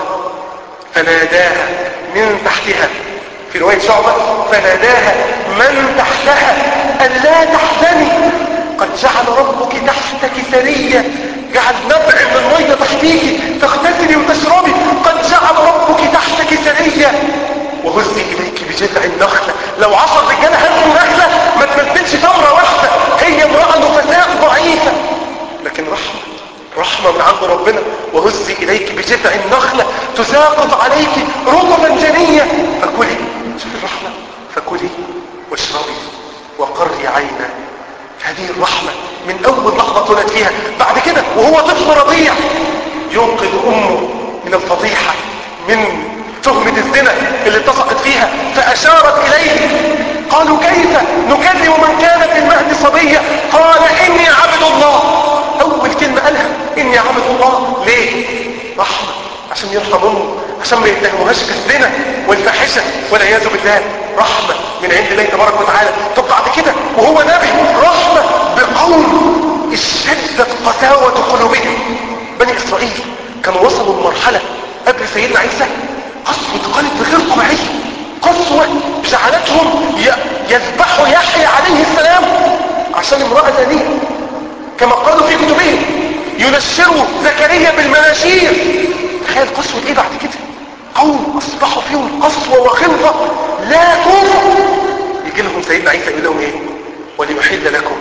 فناداها من تحتها في رواية شعبة فناداها من تحتها أن لا تحزني قد جعل ربك تحتك سرية جعل نبع من المية تحتيك تغتسلي وتشربي قد جعل ربك تحتك سرية وهزي إليك بجذع النخلة لو عشر رجالة هزوا نخلة ما تمثلش تمرة واحدة هي امرأة نفساء ضعيفة لكن رحمة رحمة من عند ربنا وهزي إليك بجذع النخلة تساقط عليك رطبا جنية فكلي شوف الرحمة فكلي واشربي وقري عينا هذه الرحمة من أول لحظة ولد فيها بعد كده وهو طفل رضيع ينقذ أمه من الفضيحة من تهمة الزنا اللي اتسقت فيها فأشارت إليه قالوا كيف نكلم من كان في المهد صبية قال إني عبد الله أول كلمة قالها إني عبد الله ليه رحمة عشان يرحم أمه عشان ما يتهموهاش بالزنا والفاحشة والعياذ بالله رحمة من عند الله تبارك وتعالى طب بعد كده وهو نبي رحمة بقوم اشتدت قساوة قلوبهم بني إسرائيل كانوا وصلوا لمرحلة قبل سيدنا عيسى قسوة قلب غير طبيعية قسوة جعلتهم يذبحوا يحيى عليه السلام عشان امرأة زانية كما قالوا في كتبهم ينشروا زكريا بالمناشير تخيل قسوة ايه بعد كده قوم اصبحوا فيهم قسوة وخلطة لا توصف يجي لهم سيدنا عيسى يقول لهم ايه وليحل لكم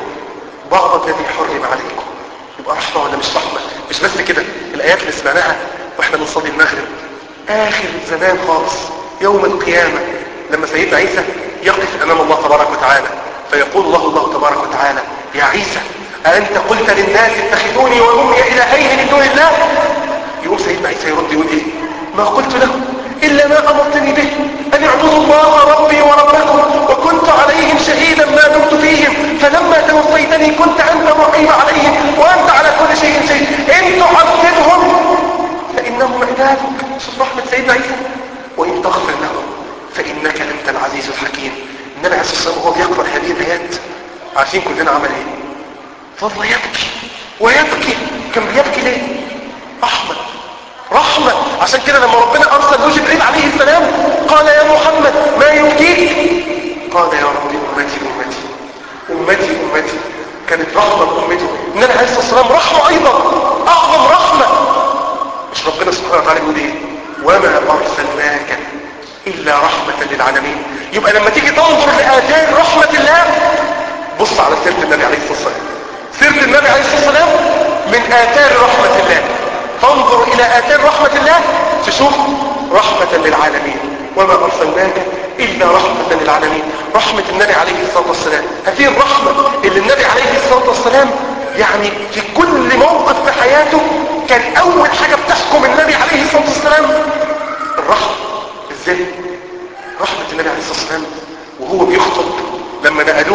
بعض الذي حرم عليكم يبقى رحمة ولا مش رحمة مش بس كده الايات اللي سمعناها واحنا بنصلي المغرب اخر زمان خالص يوم القيامة لما سيدنا عيسى يقف امام الله تبارك وتعالى فيقول له الله تبارك وتعالى يا عيسى أأنت قلت للناس اتخذوني وأمي إلهين من دون الله يقوم سيدنا عيسى يرد يقول إيه ما قلت لهم إلا ما أمرتني به أن اعبدوا الله ربي وربكم وكنت عليهم شهيدا ما دمت فيهم فلما توفيتني كنت أنت الرقيب عليهم وأنت على كل شيء شيء إن تعذبهم فإنهم عبادك شوف رحمة سيدنا عيسى وإن تغفر لهم فإنك أنت العزيز الحكيم النبي عليه الصلاة والسلام وهو بيقرأ هذه الآيات عارفين كلنا عمل إيه فضل يبكي ويبكي كان بيبكي ليه رحمة رحمة عشان كده لما ربنا أرسل له جبريل عليه السلام قال يا محمد ما يبكيك قال يا رب أمتي أمتي أمتي أمتي كانت رحمة أمته النبي عليه الصلاة والسلام رحمة أيضا أعظم رحمة مش ربنا سبحانه وتعالى يقول إيه وما أرسلناك إلا رحمة للعالمين يبقى لما تيجي تنظر لآثار رحمة الله بص على سيرة النبي عليه الصلاة والسلام سيرة النبي عليه الصلاة والسلام من آثار رحمة الله تنظر إلى آثار رحمة الله تشوف رحمة للعالمين وما أرسلناك إلا رحمة للعالمين رحمة النبي عليه الصلاة والسلام هذه الرحمة اللي النبي عليه الصلاة والسلام يعني في كل موقف في حياته كان أول حاجة بتحكم النبي عليه الصلاة والسلام الرحمة ازاي رحمة النبي عليه الصلاة والسلام وهو بيخطب لما نقلوه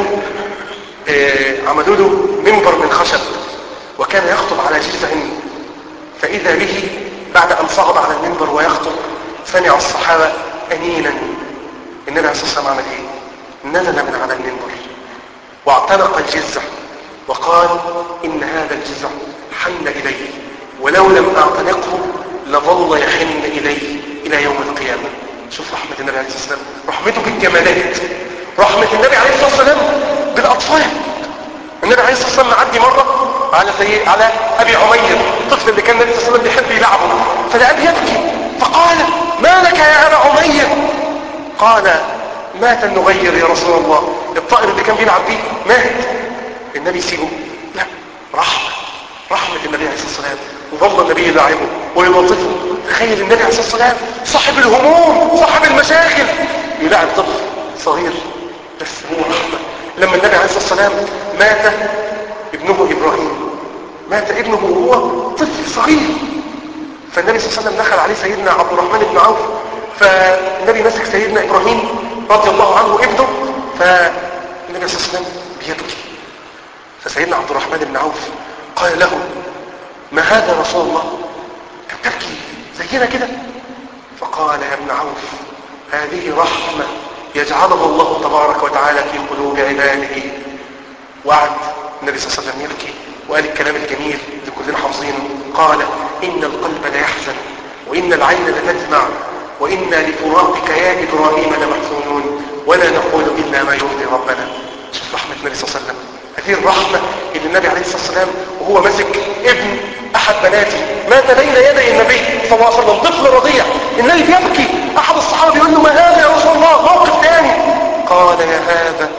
آه عملوا له منبر من خشب وكان يخطب على جذع فإذا به بعد أن صعد على المنبر ويخطب سمع الصحابة أنينا النبي عليه الصلاة والسلام عمل إيه نزل من على المنبر واعتنق الجذع وقال إن هذا الجذع حن إلي ولو لم أعتنقه لظل يحن إلي إلى يوم القيامة شوف رحمة النبي عليه الصلاة والسلام رحمته بالجمالات رحمة النبي عليه الصلاة والسلام بالأطفال النبي عليه الصلاة والسلام معدي مرة على سي... على أبي عمير الطفل اللي كان النبي صلى الله عليه وسلم بيحب يلعبه فلقاه بيبكي فقال ما لك يا أبا عمير قال مات النغير يا رسول الله الطائر اللي كان بيلعب بيه مات النبي سيبه لا رحمة رحمة النبي عليه الصلاة والسلام وظل النبي يلاعبه ويلطفه تخيل النبي عليه الصلاة والسلام صاحب الهموم صاحب المشاكل يلاعب طفل صغير بس هو رحمة لما النبي عليه الصلاة والسلام مات ابنه إبراهيم مات ابنه وهو طفل صغير فالنبي صلى الله عليه وسلم دخل عليه سيدنا عبد الرحمن بن عوف فالنبي مسك سيدنا إبراهيم رضي الله عنه ابنه فالنبي صلى الله عليه وسلم بيبكي فسيدنا عبد الرحمن بن عوف قال له ما هذا يا رسول الله كان تبكي زينا كده فقال يا ابن عوف هذه رحمة يجعلها الله تبارك وتعالى في قلوب عباده وعد النبي صلى الله عليه وسلم يبكي وقال الكلام الجميل اللي كلنا حافظينه قال إن القلب ليحزن وإن العين لتدمع وإنا لفراقك يا إبراهيم لمحزونون ولا نقول إلا ما يرضي ربنا شوف رحمة النبي صلى الله عليه وسلم هذه الرحمة اللي النبي عليه الصلاة والسلام وهو ماسك ابن أحد بناته مات بين يدي النبي صلى الله عليه وسلم طفل رضيع النبي بيبكي أحد الصحابة بيقول له ما هذا يا رسول الله موقف ثاني قال يا هذا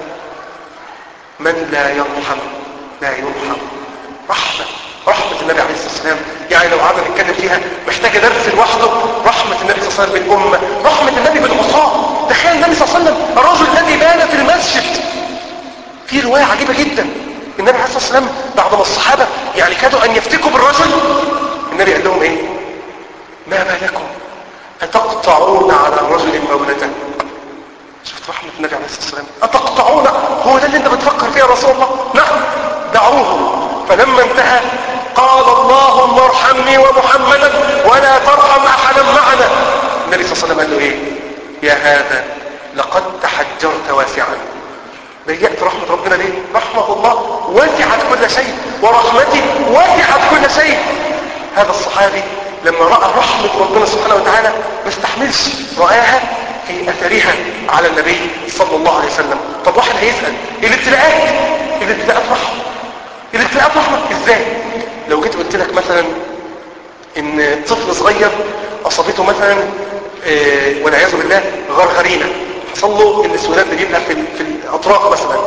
من لا يرحم لا يرحم رحمة رحمة النبي عليه الصلاة والسلام يعني لو قعدنا نتكلم فيها محتاجة درس لوحده رحمة النبي صلى الله عليه وسلم بالأمة رحمة النبي بالعصاة تخيل النبي صلى الله عليه وسلم الرجل الذي بان في المسجد في رواية عجيبة جدا النبي عليه الصلاة والسلام بعد ما الصحابة يعني كادوا أن يفتكوا بالرجل النبي قال لهم إيه ما بالكم أتقطعون على رجل مولته شفت رحمة النبي عليه الصلاة والسلام أتقطعون هو ده اللي انت بتفكر فيه يا رسول الله نعم دعوه فلما انتهى قال اللهم ارحمني ومحمدا ولا ترحم أحدا معنا النبي صلى الله عليه وسلم قال له ايه يا هذا لقد تحجرت واسعا ضيقت رحمة ربنا ليه رحمة الله وسعت كل شيء ورحمتي وسعت كل شيء هذا الصحابي لما رأى رحمة ربنا سبحانه وتعالى ما استحملش رآها في أثرها على النبي صلى الله عليه وسلم طب واحد هيسأل الابتلاءات الابتلاءات رحمة الابتلاءات رحمة ازاي لو جيت قلت لك مثلا ان طفل صغير اصابته مثلا اه والعياذ بالله غرغرينة حصل له النسوانات اللي بيبقى في, في الاطراف مثلا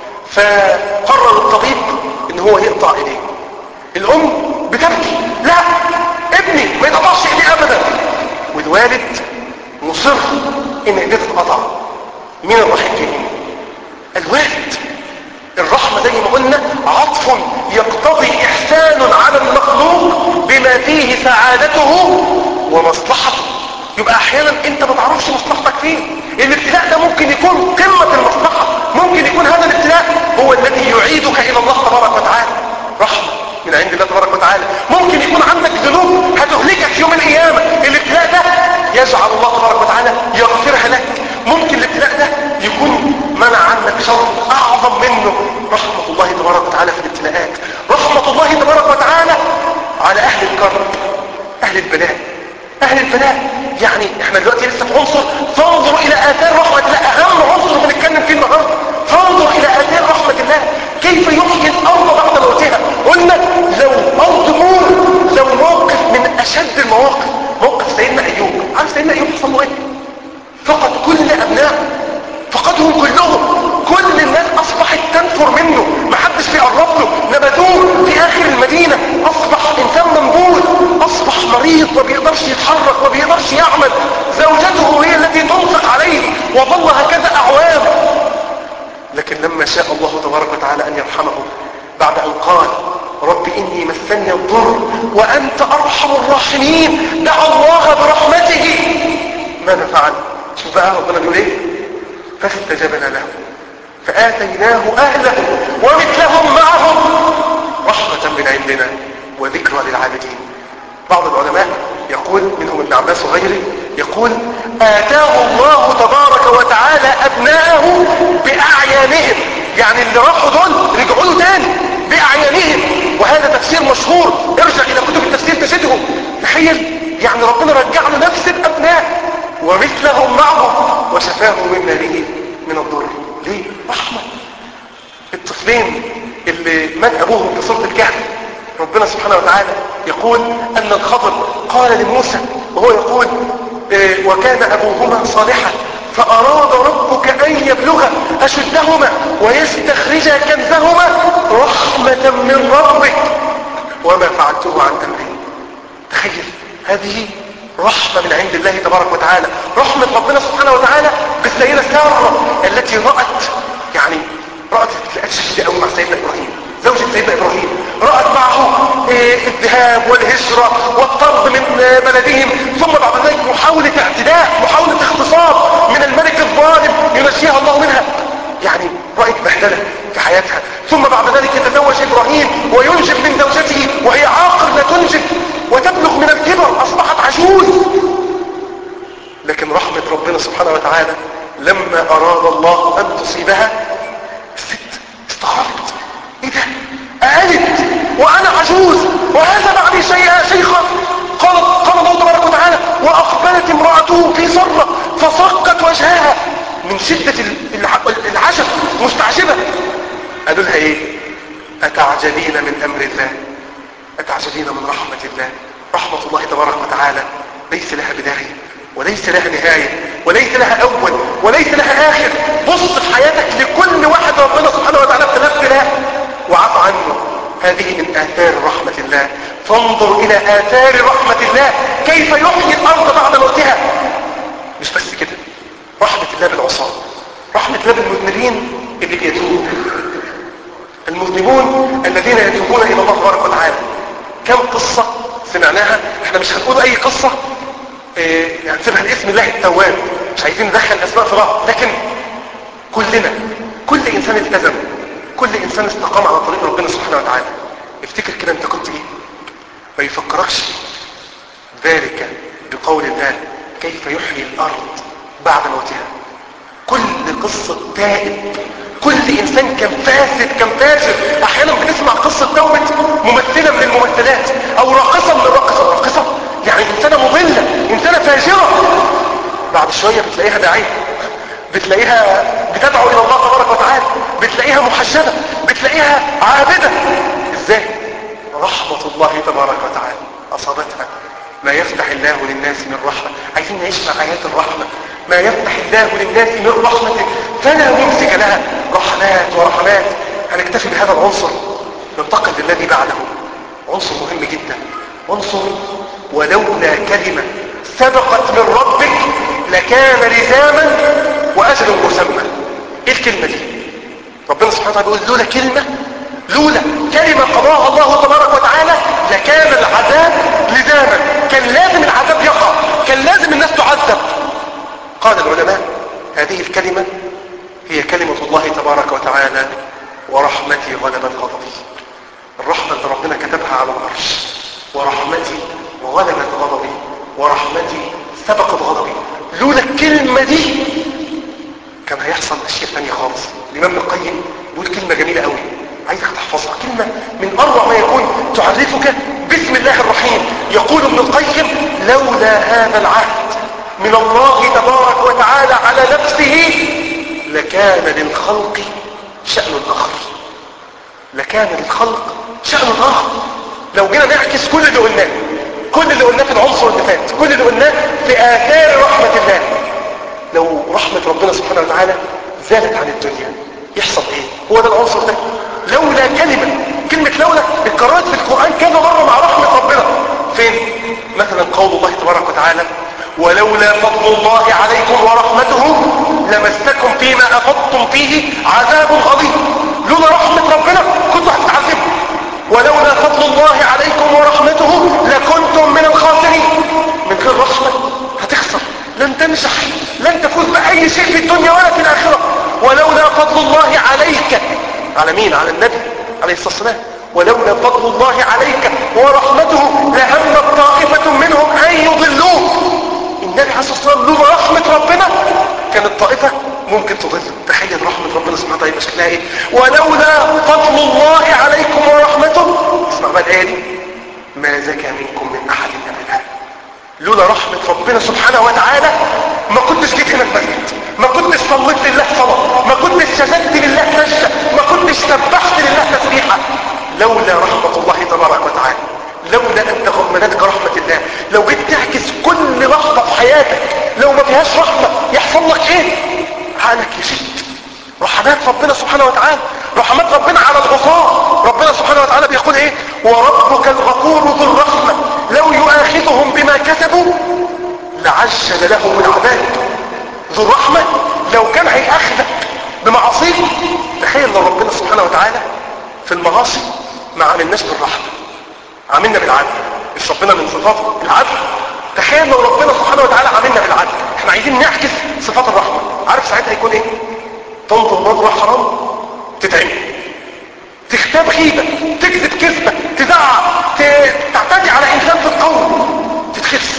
فقرر الطبيب ان هو يقطع ايديه الام بتبكي لا ابني ما يقطعش ايديه ابدا والوالد مصر ان ايديه تتقطع مين الرحيم فيهم الوالد الرحمة زي ما قلنا عطف يقتضي احسان على المخلوق بما فيه سعادته ومصلحته يبقى احيانا انت ما تعرفش مصلحتك فين الابتلاء ده ممكن يكون قمة المصلحة ممكن يكون هذا الابتلاء هو الذي يعيدك الى الله تبارك وتعالى رحمة من عند الله تبارك وتعالى ممكن يكون عندك ذنوب هتهلكك يوم القيامة الابتلاء ده يجعل الله تبارك وتعالى يغفرها لك ممكن الابتلاء ده يكون منع عنك شر اعظم منه رحمة الله تبارك وتعالى في الابتلاءات رحمة الله تبارك وتعالى على اهل الكرب اهل البلاء اهل البلاء يعني احنا دلوقتي لسه في عنصر فانظر الى اثار رحمة الله اهم عنصر بنتكلم فيه النهارده فانظر الى اثار رحمة الله كيف يحيي الارض بعد موتها قلنا لو ارض مور لو موقف من اشد المواقف موقف سيدنا ايوب عارف سيدنا ايوب حصل له ايه فقد كل ابنائه فقدهم كلهم كل الناس اصبحت تنفر منه محدش بيقرب له نبذوه في اخر المدينة اصبح انسان منبوذ اصبح مريض ما بيقدرش يتحرك ما بيقدرش يعمل زوجته هي التي تنفق عليه وظل هكذا اعوام لكن لما شاء الله تبارك وتعالى ان يرحمه بعد ان قال رب اني مسني الضر وانت ارحم الراحمين دعا الله برحمته ماذا فعل شوف بقى ربنا بيقول ايه فاستجبنا له فآتيناه أهله ومثلهم معهم رحمة من عندنا وذكرى للعابدين بعض العلماء يقول منهم ابن عباس وغيره يقول آتاه الله تبارك وتعالى أبناءه بأعيانهم يعني اللي راحوا دول رجعوا له تاني بأعيانهم وهذا تفسير مشهور ارجع إلى كتب التفسير تجده تخيل يعني ربنا رجع له نفس الأبناء ومثلهم معهم وشفاه مما به من الضر ليه؟ رحمة الطفلين اللي مات أبوهم في سورة الكهف ربنا سبحانه وتعالى يقول أن الخضر قال لموسى وهو يقول إيه وكان أبوهما صالحا فأراد ربك أن يبلغ أشدهما ويستخرج كنزهما رحمة من ربك وما فعلته عن أمري تخيل هذه رحمة من عند الله تبارك وتعالى رحمة ربنا سبحانه وتعالى بالسيدة سارة التي رأت يعني رأت ابتلاءات شديدة قوي مع سيدنا إبراهيم زوجة سيدنا إبراهيم رأت معه إيه الذهاب والهجرة والطرد من بلدهم ثم بعد ذلك محاولة اعتداء محاولة اغتصاب من الملك الظالم ينجيها الله منها يعني رأت بهدلة في حياتها ثم بعد ذلك يتزوج إبراهيم وينجب من زوجته وهي عاقر لا تنجب وتبلغ من الكبر أصبحت عجوز لكن رحمة ربنا سبحانه وتعالى لما أراد الله أن تصيبها الست استغربت إيه ده قالت وأنا عجوز وهذا بعدي شيئا شيخا قال قال الله تبارك وتعالى وأقبلت امرأته في صرة فصقت وجهها من شدة العجب مستعجبة قالوا لها ايه اتعجبين من امر الله اتعجبين من رحمة الله رحمة الله تبارك وتعالى ليس لها بداية وليس لها نهاية وليس لها اول وليس لها اخر بص في حياتك لكل واحد ربنا سبحانه وتعالى ابتلاه ابتلاء وعفى عنه هذه من آثار رحمة الله فانظر إلى آثار رحمة الله كيف يحيي الأرض بعد موتها مش بس كده رحمة الله بالعصاة رحمة الله بالمذنبين اللي بيتوبوا المذنبون الذين يتوبون إلى الله تبارك وتعالى كم قصة سمعناها احنا مش هنقول أي قصة إيه يعني سيبها لاسم الله التواب مش عايزين ندخل أسماء في بعض لكن كلنا كل إنسان التزم كل إنسان استقام على طريق ربنا سبحانه وتعالى افتكر كده انت كنت ايه ما يفكركش ذلك بقول الله كيف يحيي الأرض بعد موتها كل قصة تائب كل إنسان كان فاسد كان فاسد أحيانا بنسمع قصة توبة ممثلة من الممثلات أو راقصة من الراقصة راقصة يعني إنسانة مضلة إنسانة فاجرة بعد شوية بتلاقيها داعية بتلاقيها بتدعو إلى الله تبارك وتعالى بتلاقيها محجبة بتلاقيها عابدة إزاي؟ رحمة الله تبارك وتعالى أصابتها ما يفتح الله للناس من رحمة عايزين نعيش مع آيات الرحمة ما يفتح الله للناس من رحمته فلا ممسك لها رحمات ورحمات هنكتفي بهذا العنصر ننتقل للذي بعده عنصر مهم جدا عنصر ولولا كلمة سبقت من ربك لكان لزاما وأجل مسمى ايه الكلمة دي ربنا سبحانه وتعالى بيقول لولا كلمة لولا كلمة قضاها الله تبارك وتعالى لكان العذاب لزاما كان لازم العذاب يقع كان لازم الناس تعذب قال العلماء هذه الكلمة هي كلمة الله تبارك وتعالى ورحمتي غلبت غضبي الرحمة اللي ربنا كتبها على العرش ورحمتي غلبت غضبي ورحمتي سبقت غضبي لولا الكلمة دي كان هيحصل اشياء ثانيه خالص الامام ابن القيم بيقول كلمه جميله قوي عايزك تحفظها كلمه من اروع ما يكون تعرفك بسم الله الرحيم يقول ابن القيم لولا هذا العهد من الله تبارك وتعالى على نفسه لكان للخلق شأن آخر لكان للخلق شأن آخر لو جينا نعكس كل اللي قلناه كل اللي قلناه في العنصر اللي فات كل اللي قلناه في آثار رحمة الله لو رحمة ربنا سبحانه وتعالى زالت عن الدنيا يحصل ايه هو ده العنصر ده لولا كلمة كلمة لولا اتكررت في القرآن كذا مرة مع رحمة ربنا فين مثلا قول الله تبارك وتعالى ولولا فضل الله عليكم ورحمته لمسكم فيما أفضتم فيه عذاب غليظ لولا رحمة ربنا كنتوا هتتعذبوا ولولا فضل الله عليكم ورحمته لكنتم من الخاسرين من غير رحمة هتخسر لن تنجح لن تفوز بأي شيء في الدنيا ولا في الآخرة ولولا فضل الله عليك على مين على النبي عليه الصلاة والسلام ولولا فضل الله عليك ورحمته لهم طائفة منهم أن يضلوك النبي عليه الصلاة والسلام لولا رحمة ربنا كانت طائفة ممكن تضل تخيل رحمة ربنا سبحانه وتعالى شكلها ايه ولولا فضل الله عليكم ورحمته اسمع بقى الآية دي ما زكى منكم من أحد أبدا لولا رحمة ربنا سبحانه وتعالى ما كنتش جيت هنا المسجد ما كنتش صليت لله صلاة ما كنتش سجدت لله سجدة ما كنتش سبحت لله تسبيحة لولا رحمة الله تبارك وتعالى لولا أن تغمدتك رحمة الله لو جيت تعكس كل لحظة في حياتك لو ما فيهاش رحمة يحصل لك ايه عقلك يشد رحمات ربنا سبحانه وتعالى رحمات ربنا على العصاة ربنا سبحانه وتعالى بيقول ايه وربك الغفور ذو الرحمة لو يؤاخذهم بما كسبوا لعجل لهم العذاب ذو الرحمة لو كان هيأخذك بمعاصيك تخيل لو ربنا سبحانه وتعالى في المعاصي ما عاملناش بالرحمة عاملنا بالعدل مش ربنا من صفاته العدل تخيل لو ربنا سبحانه وتعالى عاملنا بالعدل احنا عايزين نعكس صفات الرحمة عارف ساعتها يكون ايه تنظر نظرة حرام تتعمل تختاب غيبة تكذب كذبة تزعق ت- تعتدي على انسان في القول تتخس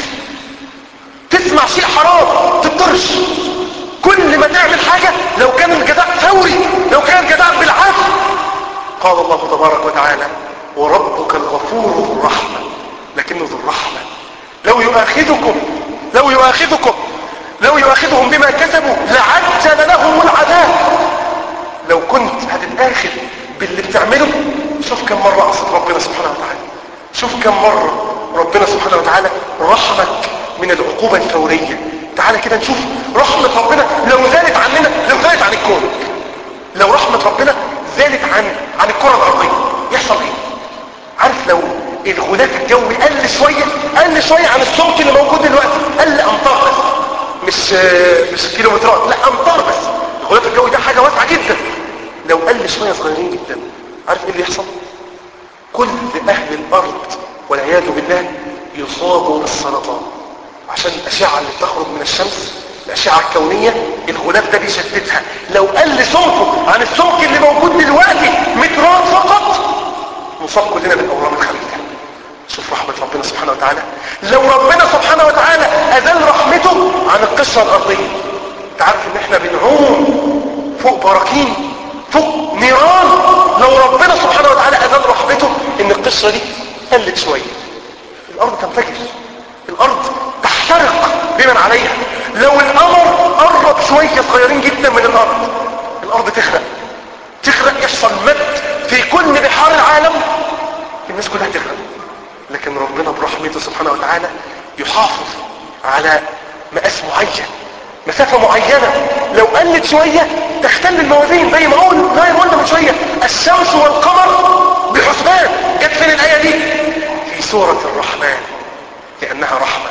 تسمع شيء حرام تطرش كل ما تعمل حاجة لو كان الجزاء فوري لو كان الجزاء بالعافية قال الله تبارك وتعالى وربك الغفور ذو الرحمة لكنه ذو الرحمة لو يؤاخذكم لو يؤاخذكم لو يؤاخذهم بما كسبوا لعجل لهم العذاب لو كنت هتتآخذ باللي بتعمله شوف كم مرة عصيت ربنا سبحانه وتعالى شوف كم مرة ربنا سبحانه وتعالى رحمك من العقوبة الفورية تعالى كده نشوف رحمة ربنا لو زالت عننا لو زالت عن الكون لو رحمة ربنا زالت عن عن الكرة الأرضية يحصل ايه عارف لو الغلاف الجوي قل شوية قل شوية عن السمك اللي موجود دلوقتي قل امطار بس مش مش كيلومترات لا امطار بس الغلاف الجوي ده حاجة واسعة جدا لو قل شوية صغيرين جدا عارف ايه اللي يحصل كل اهل الارض والعياذ بالله يصابوا بالسرطان عشان الاشعة اللي بتخرج من الشمس الاشعة الكونية الغلاف ده بيشتتها لو قل سمكه عن السمك اللي موجود دلوقتي مترات فقط نصاب كلنا بالاورام الخبيثة شوف رحمة ربنا سبحانه وتعالى لو ربنا سبحانه وتعالى أزال رحمته عن القشرة الأرضية تعرف ان احنا بنعوم فوق براكين فوق نيران لو ربنا سبحانه وتعالى أزال رحمته ان القشرة دي قلت شوية الأرض تنفجر الأرض تحترق بمن عليها لو القمر قرب شوية صغيرين جدا من الأرض الأرض تغرق تغرق يحصل مد في كل بحار العالم الناس كلها تغرق لكن ربنا برحمته سبحانه وتعالى يحافظ على مقاس معين مسافة معينة لو قلت شوية تختل الموازين زي ما قول زي ما قلنا من شوية الشمس والقمر بحسبان جت فين الآية دي في سورة الرحمن لأنها رحمة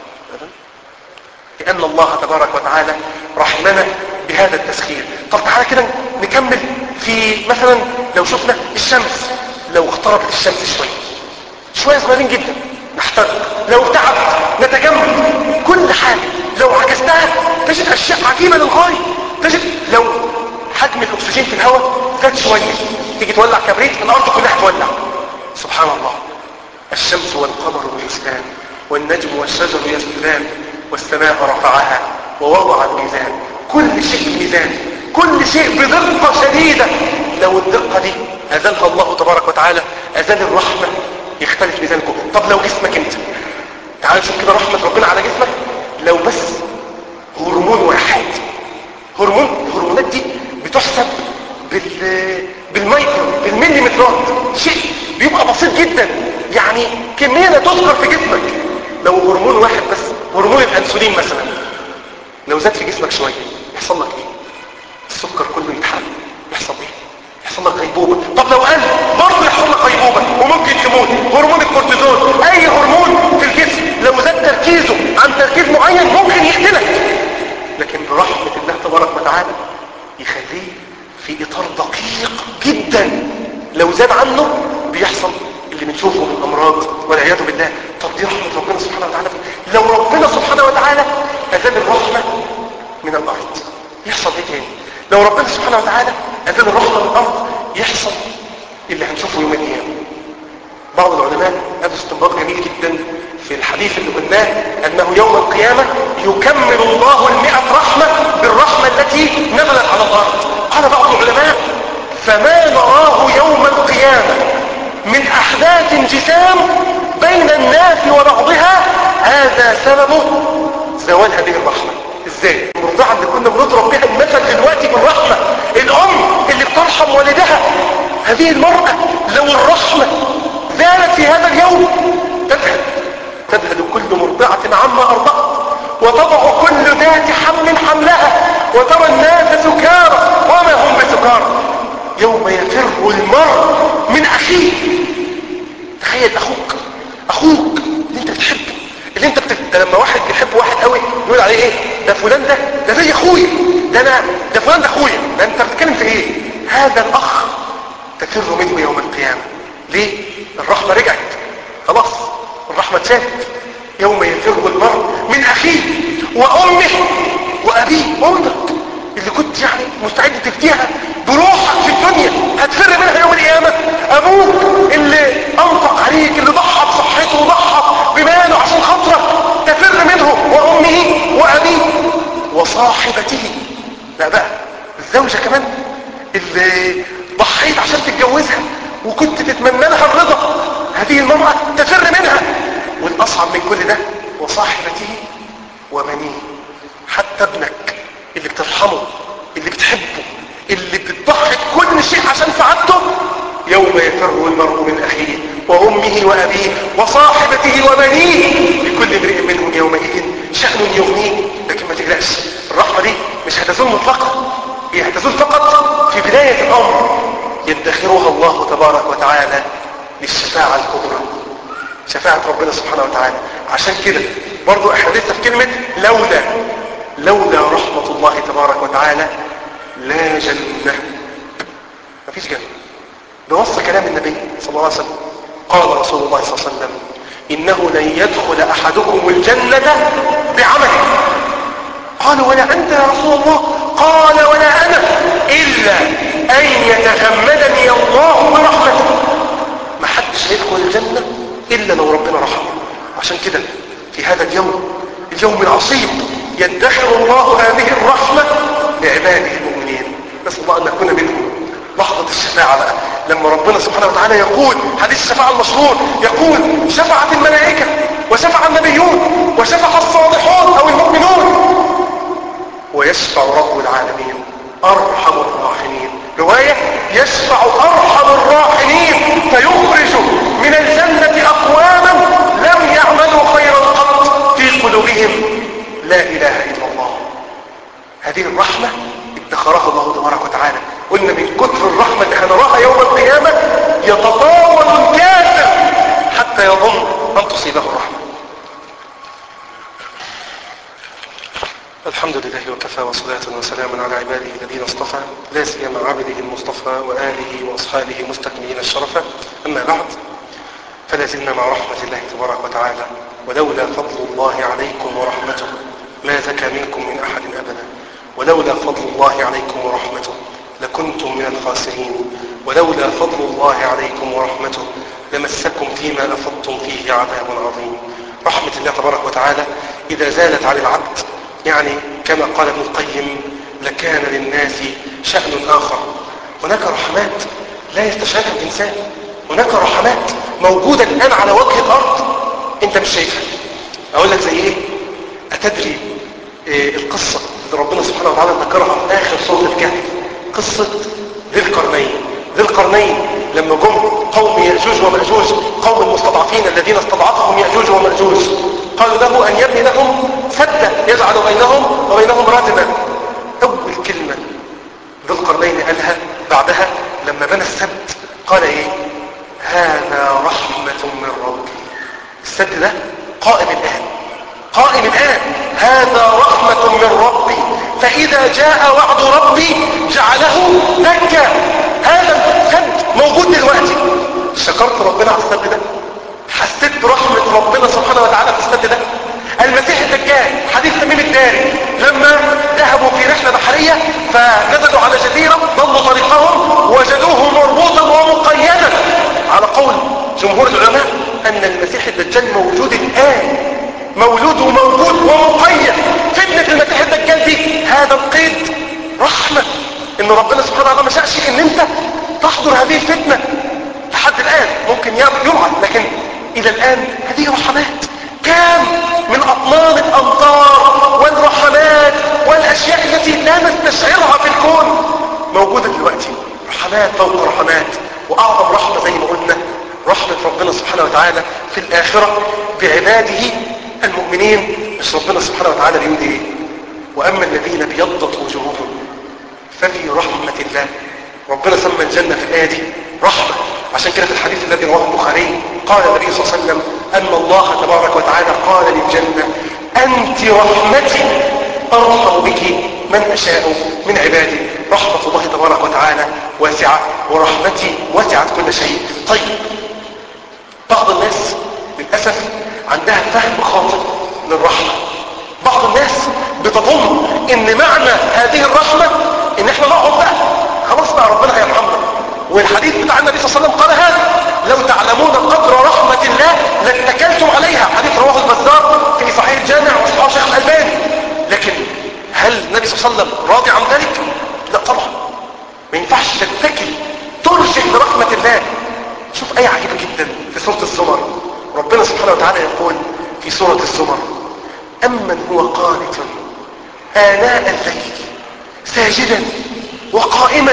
لأن الله تبارك وتعالى رحمنا بهذا التسخير طب تعالى كده نكمل في مثلا لو شفنا الشمس لو اقتربت الشمس شوية شوية صغيرين جدا نحترق لو ابتعد نتجمد كل حاجة لو عكستها تجد اشياء عجيبة للغاية تجد لو حجم الاكسجين في الهواء زاد شوية تيجي تولع كبريت الارض كلها تولع سبحان الله الشمس والقمر بحسبان والنجم والشجر يسجدان والسماء رفعها ووضع الميزان كل شيء ميزان كل شيء بدقة شديدة لو الدقة دي أذنها الله تبارك وتعالى أذان الرحمة يختلف ميزانكم طب لو جسمك انت تعال شوف كده رحمة ربنا على جسمك لو بس هرمون واحد هرمون الهرمونات دي بتحسب بال بالمايكرو بالمليمترات شيء بيبقى بسيط جدا يعني كمية لا تذكر في جسمك لو هرمون واحد بس هرمون الانسولين مثلا لو زاد في جسمك شوية يحصل لك ايه السكر كله يتحرق يحصل ايه يحصل لك غيبوبة طب لو قل برضه يحصل لك غيبوبة وممكن تموت هرمون الكورتيزون اي هرمون في الجسم لو زاد تركيزه عن تركيز معين ممكن يقتلك لكن برحمة الله تبارك وتعالى يخليه في اطار دقيق جدا لو زاد عنه بيحصل اللي بنشوفه من امراض والعياذ بالله طب دي رحمة ربنا سبحانه وتعالى لو ربنا سبحانه وتعالى اذان الرحمة من الارض يحصل ايه تاني لو ربنا سبحانه وتعالى اذان الرحمة من الارض يحصل اللي هنشوفه يوم القيامة بعض العلماء قالوا استنباط جميل جدا في الحديث اللي قلناه انه يوم القيامة يكمل الله المئة رحمة بالرحمة التي نزلت على الارض قال بعض العلماء فما نراه يوم القيامة من احداث جسام بين الناس وبعضها هذا سبب زوال هذه الرحمة ازاي المرضعة اللي كنا بنضرب بها المثل دلوقتي بالرحمة الام اللي بترحم والدها هذه المرأة لو الرحمة زالت في هذا اليوم تذهب تذهب كل مرضعة عما أرضعت وتضع كل ذات حمل حملها وترى الناس سكارى وما هم بسكارى يوم يفر المرء من أخيه تخيل أخوك أخوك اللي انت بتحبه اللي انت بت... ده لما واحد بيحب واحد قوي يقول عليه ايه ده فلان ده ده زي اخويا ده انا ده فلان ده اخويا ده انت بتتكلم في ايه هذا الاخ تفر منه يوم القيامة ليه الرحمة رجعت خلاص الرحمة اتشالت يوم يفر المرء من اخيه وامه وابيه امك اللي كنت يعني مستعد تفتيها بروحك في الدنيا هتفر منها يوم القيامة ابوك اللي انفق عليك اللي ضحى بصحته وضحى بماله عشان خاطرك تفر منه وامه وابيه وصاحبته لا بقى الزوجة كمان اللي ضحيت عشان تتجوزها وكنت تتمنى لها الرضا هذه المرأة تفر منها والاصعب من كل ده وصاحبته وبنيه حتى ابنك اللي بترحمه اللي بتحبه اللي بتضحي كل شيء عشان سعادته يوم يفر المرء من اخيه وامه وابيه وصاحبته وبنيه لكل امرئ منهم يومئذ شأن يغنيه لكن ما تقلقش الرحمة دي مش هتزول مطلقا هي هتزول فقط في بداية الامر يدخرها الله تبارك وتعالى للشفاعة الكبرى شفاعة ربنا سبحانه وتعالى عشان كده برضو احنا لسه في كلمة لولا لولا رحمة الله تبارك وتعالى لا جنة مفيش جنة بنص كلام النبي صلى الله عليه وسلم قال رسول الله صلى الله عليه وسلم إنه لن يدخل أحدكم الجنة بعمله قال ولا أنت يا رسول الله قال ولا أنا إلا أن يتغمدني الله برحمته ما حدش هيدخل الجنة إلا لو ربنا رحمه عشان كده في هذا اليوم اليوم العصيب يدخر الله هذه الرحمة لعباده المؤمنين نسأل الله أن نكون منهم لحظة الشفاعة بقى لما ربنا سبحانه وتعالى يقول حديث الشفاعة المشهور يقول شفعت الملائكة وشفع النبيون وشفع الصالحون أو المؤمنون ويشفع رب العالمين أرحم الراحمين رواية يشفع أرحم الراحمين فيخرج من الجنة أقواما لم يعملوا خيرا قط في قلوبهم لا إله إلا الله هذه الرحمة ادخرها الله تبارك وتعالى قلنا من كثر الرحمة اللي هنراها يوم القيامة يتطاول الكافر حتى يظن أن تصيبه الرحمة الحمد لله وكفى وصلاة وسلاما على عباده الذين اصطفى لا سيما عبده المصطفى وآله وأصحابه مستكملين الشرف أما بعد فلا زلنا مع رحمة الله تبارك وتعالى ولولا فضل الله عليكم ورحمته ما زكى منكم من أحد أبدا ولولا فضل الله عليكم ورحمته لكنتم من الخاسرين ولولا فضل الله عليكم ورحمته لمسكم فيما أفضتم فيه عذاب عظيم رحمة الله تبارك وتعالى إذا زالت عن العبد يعني كما قال ابن القيم لكان للناس شأن آخر هناك رحمات لا يستشعرها الإنسان هناك رحمات موجودة الآن على وجه الأرض أنت مش شايفها أقول لك زي إيه أتدري إيه القصة اللي ربنا سبحانه وتعالى ذكرها في آخر سورة الكهف قصة ذي القرنين ذي القرنين لما جم قوم يأجوج ومأجوج قوم المستضعفين الذين استضعفهم يأجوج ومأجوج قالوا له أن يبني لهم سدا يجعل بينهم وبينهم ردما أول كلمة ذو القرنين قالها بعدها لما بنى السد قال ايه هذا رحمة من ربي السد ده قائم الآن قائم الآن هذا رحمة من ربي فإذا جاء وعد ربي جعله دكا هذا السد موجود دلوقتي شكرت ربنا على السد ده حسيت برحمة ربنا سبحانه وتعالى في السد ده المسيح الدجال حديث تميم الداري لما ذهبوا في رحلة بحرية فنزلوا على جزيرة ضلوا طريقهم وجدوه مربوطا ومقيدا على قول جمهور العلماء ان المسيح الدجال موجود الان مولود وموجود ومقيد فتنة المسيح الدجال دي هذا القيد رحمة ان ربنا سبحانه وتعالى ما شاءش ان انت تحضر هذه الفتنة لحد الان ممكن يبعث لكن الى الان هذه رحمات كم من أطنان الأمطار والرحمات والأشياء التي لا نستشعرها في الكون موجودة دلوقتي رحمات فوق رحمات وأعظم رحمة زي ما قلنا رحمة ربنا سبحانه وتعالى في الآخرة بعباده المؤمنين مش ربنا سبحانه وتعالى بيقول ايه وأما الذين بيضت وجوههم ففي رحمة الله ربنا سمى الجنة في الآية دي رحمة عشان كده في الحديث الذي رواه البخاري قال النبي صلى الله عليه وسلم أن الله تبارك وتعالى قال للجنة أنت رحمتي أرحم بك من أشاء من عبادي رحمة الله تبارك وتعالى واسعة ورحمتي وسعت كل شيء طيب بعض الناس للأسف عندها فهم خاطئ للرحمة بعض الناس بتظن ان معنى هذه الرحمة ان احنا نقعد بقى خلاص بقى ربنا هيرحمنا والحديث بتاع النبي صلى الله عليه وسلم قال هذا لو تعلمون قدر رحمة الله لاتكلتم عليها حديث رواه البزار في صحيح الجامع وصحيح شيخ الألباني لكن هل النبي صلى الله عليه وسلم راضي عن ذلك؟ لا طبعا ما ينفعش تتكل ترجع لرحمة الله شوف آية عجيبة جدا في سورة الزمر ربنا سبحانه وتعالى يقول في سورة الزمر أمن هو قانت آناء الليل ساجدا وقائما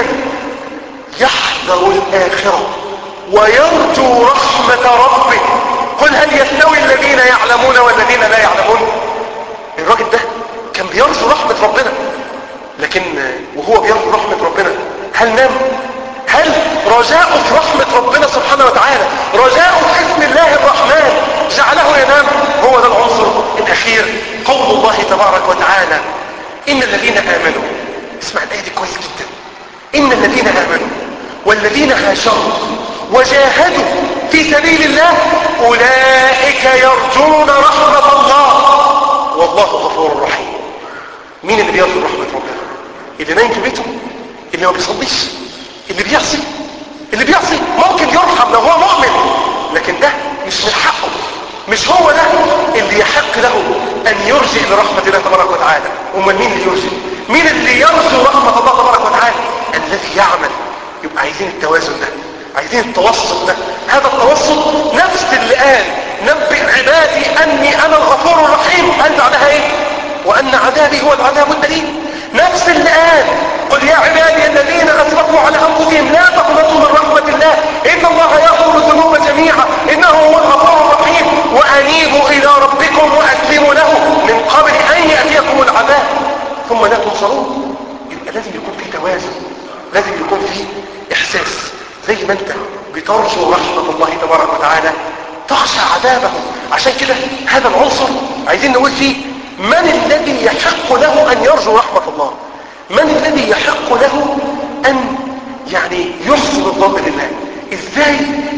يحذر الآخرة ويرجو رحمة ربه قل هل يستوي الذين يعلمون والذين لا يعلمون الراجل ده كان بيرجو رحمة ربنا لكن وهو بيرجو رحمة ربنا هل نام هل رجاءه في رحمة ربنا سبحانه وتعالى رجاءه في اسم الله الرحمن جعله ينام هو ده العنصر الأخير قول الله تبارك وتعالى إن الذين آمنوا اسمع الآية دي كويس جدا إن الذين آمنوا والذين هاجروا وجاهدوا في سبيل الله أولئك يرجون رحمة الله والله غفور رحيم مين اللي بيرجو رحمة ربنا اللي نايم في بيته اللي ما بيصليش اللي بيعصي اللي بيعصي ممكن يرحم لو هو مؤمن لكن ده مش من حقه مش هو ده اللي يحق له ان يرجع لرحمة الله تبارك وتعالى امال مين اللي يرجع مين اللي يرجو رحمة الله تبارك وتعالى الذي يعمل يبقى عايزين التوازن ده عايزين التوسط ده هذا التوسط نفس اللي قال نبئ عبادي اني انا الغفور الرحيم قال بعدها ايه وان عذابي هو العذاب الاليم نفس اللي قال قل يا عبادي الذين اسرفوا على انفسهم لا تقنطوا من رحمة الله ان الله يغفر الذنوب جميعا انه هو الغفور الرحيم وانيبوا الى ربكم واسلموا له من قبل ان ياتيكم العذاب ثم لا تنصرون يبقى لازم يكون في توازن لازم يكون في احساس زي ما انت بترجو رحمة الله تبارك وتعالى تخشى عذابه عشان كده هذا العنصر عايزين نقول فيه من الذي يحق له ان يرجو رحمة الله من الذي يحق له ان يعني يحسن الظن بالله ازاي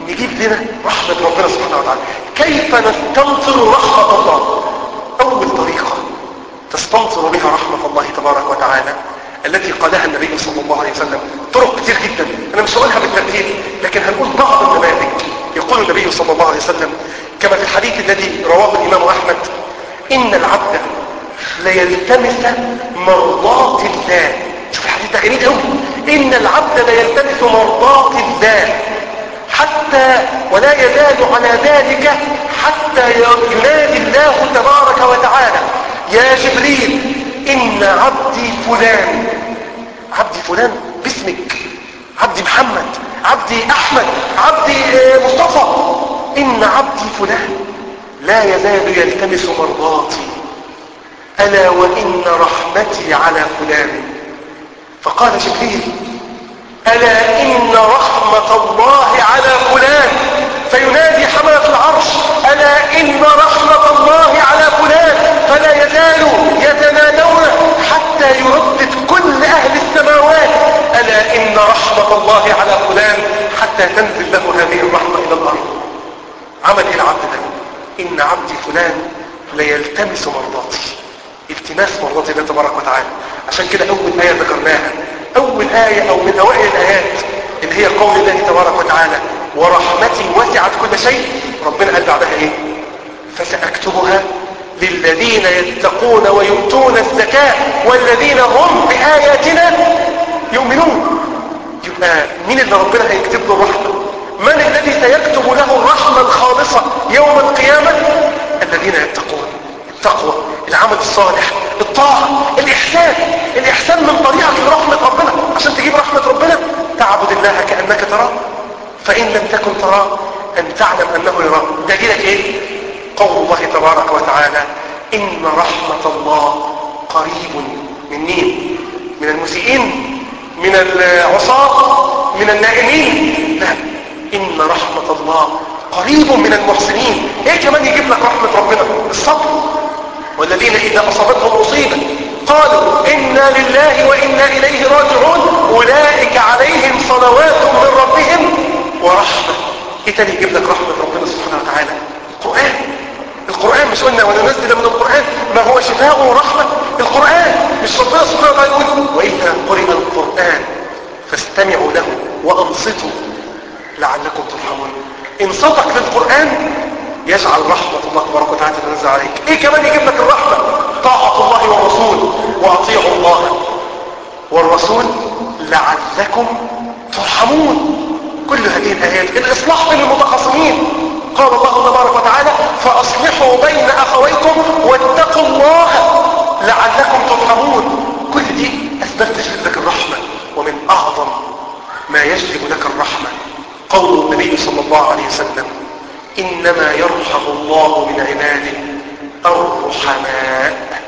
نجيب لنا رحمة ربنا سبحانه وتعالى كيف نستنصر رحمة الله أول طريقة تستنصر بها رحمة الله تبارك وتعالى التي قالها النبي صلى الله عليه وسلم طرق كتير جدا أنا مش هقولها بالترتيب لكن هنقول بعض النماذج يقول النبي صلى الله عليه وسلم كما في الحديث الذي رواه الإمام أحمد إن العبد ليلتمس مرضات الله شوف الحديث ده جميل قوي إن العبد ليلتمس مرضات الله حتى ولا يزال على ذلك حتى ينادي الله تبارك وتعالى يا جبريل إن عبدي فلان عبدي فلان باسمك عبدي محمد عبدي أحمد عبدي مصطفى إن عبدي فلان لا يزال يلتمس مرضاتي ألا وإن رحمتي على فلان فقال جبريل ألا إن رحمة الله على فلان فينادي حملة العرش ألا إن رحمة الله على فلان فلا يزالوا يتنادون حتى يردد كل أهل السماوات ألا إن رحمة الله على فلان حتى تنزل له هذه الرحمة إلى الأرض عمل إيه العبد ده إن عبدي فلان ليلتمس مرضاتي التماس مرضات الله تبارك وتعالى عشان كده أول آية ذكرناها أول آية أو من أوائل الآيات اللي هي قول الله تبارك وتعالى ورحمتي وسعت كل شيء ربنا قال بعدها إيه فسأكتبها للذين يتقون ويؤتون الزكاة والذين هم بآياتنا يؤمنون يبقى مين اللي ربنا هيكتب له الرحمة من الذي سيكتب له الرحمة الخالصة يوم القيامة الذين يتقون التقوى العمل الصالح الطاعة الإحسان الإحسان من طريقك لرحمة ربنا عشان تجيب رحمة ربنا تعبد الله كأنك تراه فإن لم تكن تراه أن تعلم أنه يراه ده لك إيه قول الله تبارك وتعالى إن رحمة الله قريب من مين من المسيئين من العصاة من النائمين لا إن رحمة الله قريب من المحسنين ايه كمان يجيب لك رحمة ربنا الصبر والذين إذا أصابتهم مصيبة قالوا إنا لله وإنا إليه راجعون أولئك عليهم صلوات من ربهم ورحمة ايه تاني يجيب لك رحمة ربنا سبحانه وتعالى القرآن القرآن مش قلنا وننزل من القرآن ما هو شفاء ورحمة القرآن مش ربنا سبحانه وتعالى يقول وإذا قرئ القرآن فاستمعوا له وأنصتوا لعلكم ترحمون انصتك للقرآن يجعل رحمة الله تبارك وتعالى تنزل عليك ايه كمان يجيب لك الرحمة طاعة الله والرسول واطيعوا الله والرسول لعلكم ترحمون كل هذه الآيات الإصلاح بين المتخاصمين قال الله تبارك وتعالى فأصلحوا بين أخويكم واتقوا الله لعلكم ترحمون كل دي أسباب تجلب لك الرحمة ومن أعظم ما يجلب لك الرحمة قول النبي صلى الله عليه وسلم إنما يرحم الله من عباده الرحماء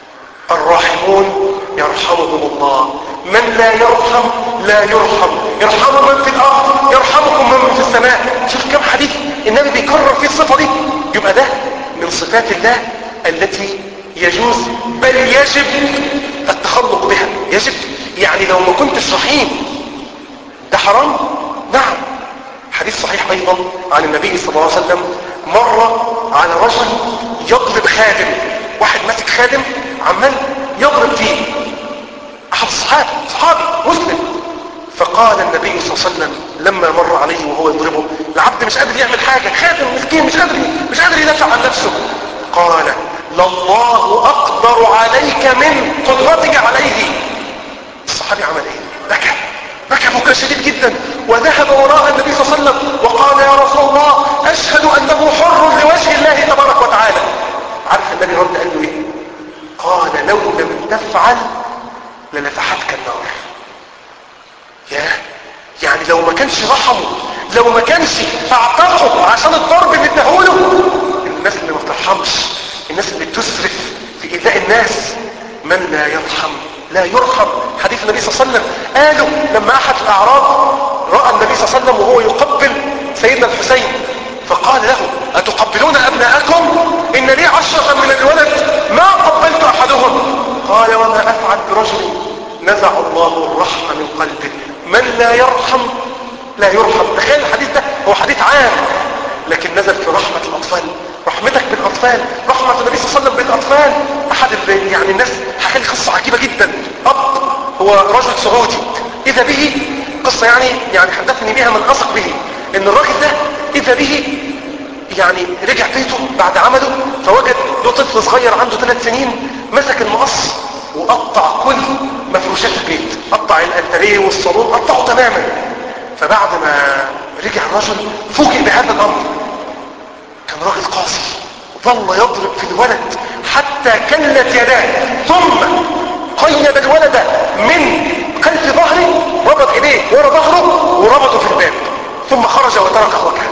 الراحمون يرحمهم الله من لا يرحم لا يرحم يرحم من في الأرض يرحمكم من في السماء شوف كم حديث النبي بيكرر فيه الصفة دي يبقى ده من صفات الله التي يجوز بل يجب التخلق بها يجب يعني لو ما كنتش رحيم ده حرام نعم حديث صحيح أيضا عن النبي صلى الله عليه وسلم مرة على رجل يضرب خادم واحد ماسك خادم عمال يضرب فيه أحد الصحابة صحابي مسلم فقال النبي صلى الله عليه وسلم لما مر عليه وهو يضربه العبد مش قادر يعمل حاجة خادم مسكين مش قادر مش قادر يدافع عن نفسه قال لله أقدر عليك من قدرتك عليه الصحابي عمل ايه بكى بكى بكى شديد جدا وذهب وراء النبي صلى الله عليه وسلم وقال يا رسول الله أشهد أنه حر لوجه الله تبارك وتعالى عارف النبي رد قال له ايه قال لو لم تفعل لنفحتك النار ياه يعني لو ما كانش رحمه لو ما كانش اعتقه عشان الضرب اللي اداهوله الناس اللي ما بترحمش الناس اللي بتسرف في ايذاء الناس من لا يرحم لا يرحم حديث النبي صلى الله عليه وسلم قالوا لما احد الاعراب راى النبي صلى الله عليه وسلم وهو يقبل سيدنا الحسين فقال له اتقبلون ابناءكم ان لي عشرة من الولد ما قبلت احدهم قال وما افعل برجل نزع الله الرحمة من قلبه من لا يرحم لا يرحم تخيل الحديث ده هو حديث عام لكن نزل في رحمة الأطفال رحمتك بالأطفال رحمة النبي صلى الله عليه وسلم بالأطفال أحد ال- يعني الناس حكى لي قصة عجيبة جدا أب هو رجل سعودي إذا به قصة يعني يعني حدثني بها من أثق به إن الراجل ده إذا به يعني رجع بيته بعد عمله فوجد له طفل صغير عنده ثلاث سنين مسك المقص وقطع كل مفروشات البيت قطع الانتريه والصالون قطعه تماما فبعد ما رجع الرجل فوجئ بهذا الامر كان راجل قاسي ظل يضرب في الولد حتى كلت يداه ثم قيد الولد من خلف ظهره ربط ايديه ورا ظهره وربطه في الباب ثم خرج وترك وجهه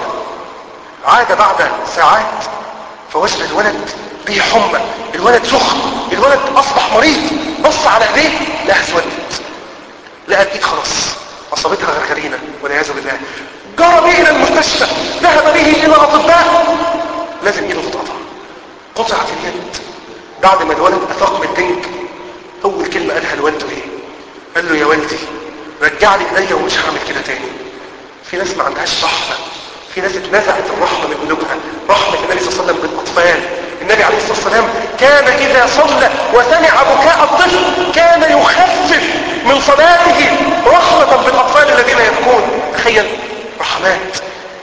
عاد بعد ساعات فوجد الولد به حمى الولد سخن الولد اصبح مريض بص على ايديه لقاها اسودت لقى الايد خلاص اصابتها غرغرينه والعياذ بالله جرى به الى المستشفى ذهب به الى اطباء لازم ايده تتقطع قطعت اليد بعد ما الولد افاق من الدنك اول كلمه قالها لوالده ايه قال له يا والدي رجع لي ايديا ومش هعمل كده تاني في ناس ما عندهاش رحمه في ناس اتنزعت الرحمه من قلوبها رحمه النبي صلى الله عليه وسلم بالاطفال النبي عليه الصلاه والسلام كان اذا صلى وسمع بكاء الطفل كان يخفف من صلاته رحمه بالاطفال الذين يبكون تخيل رحمات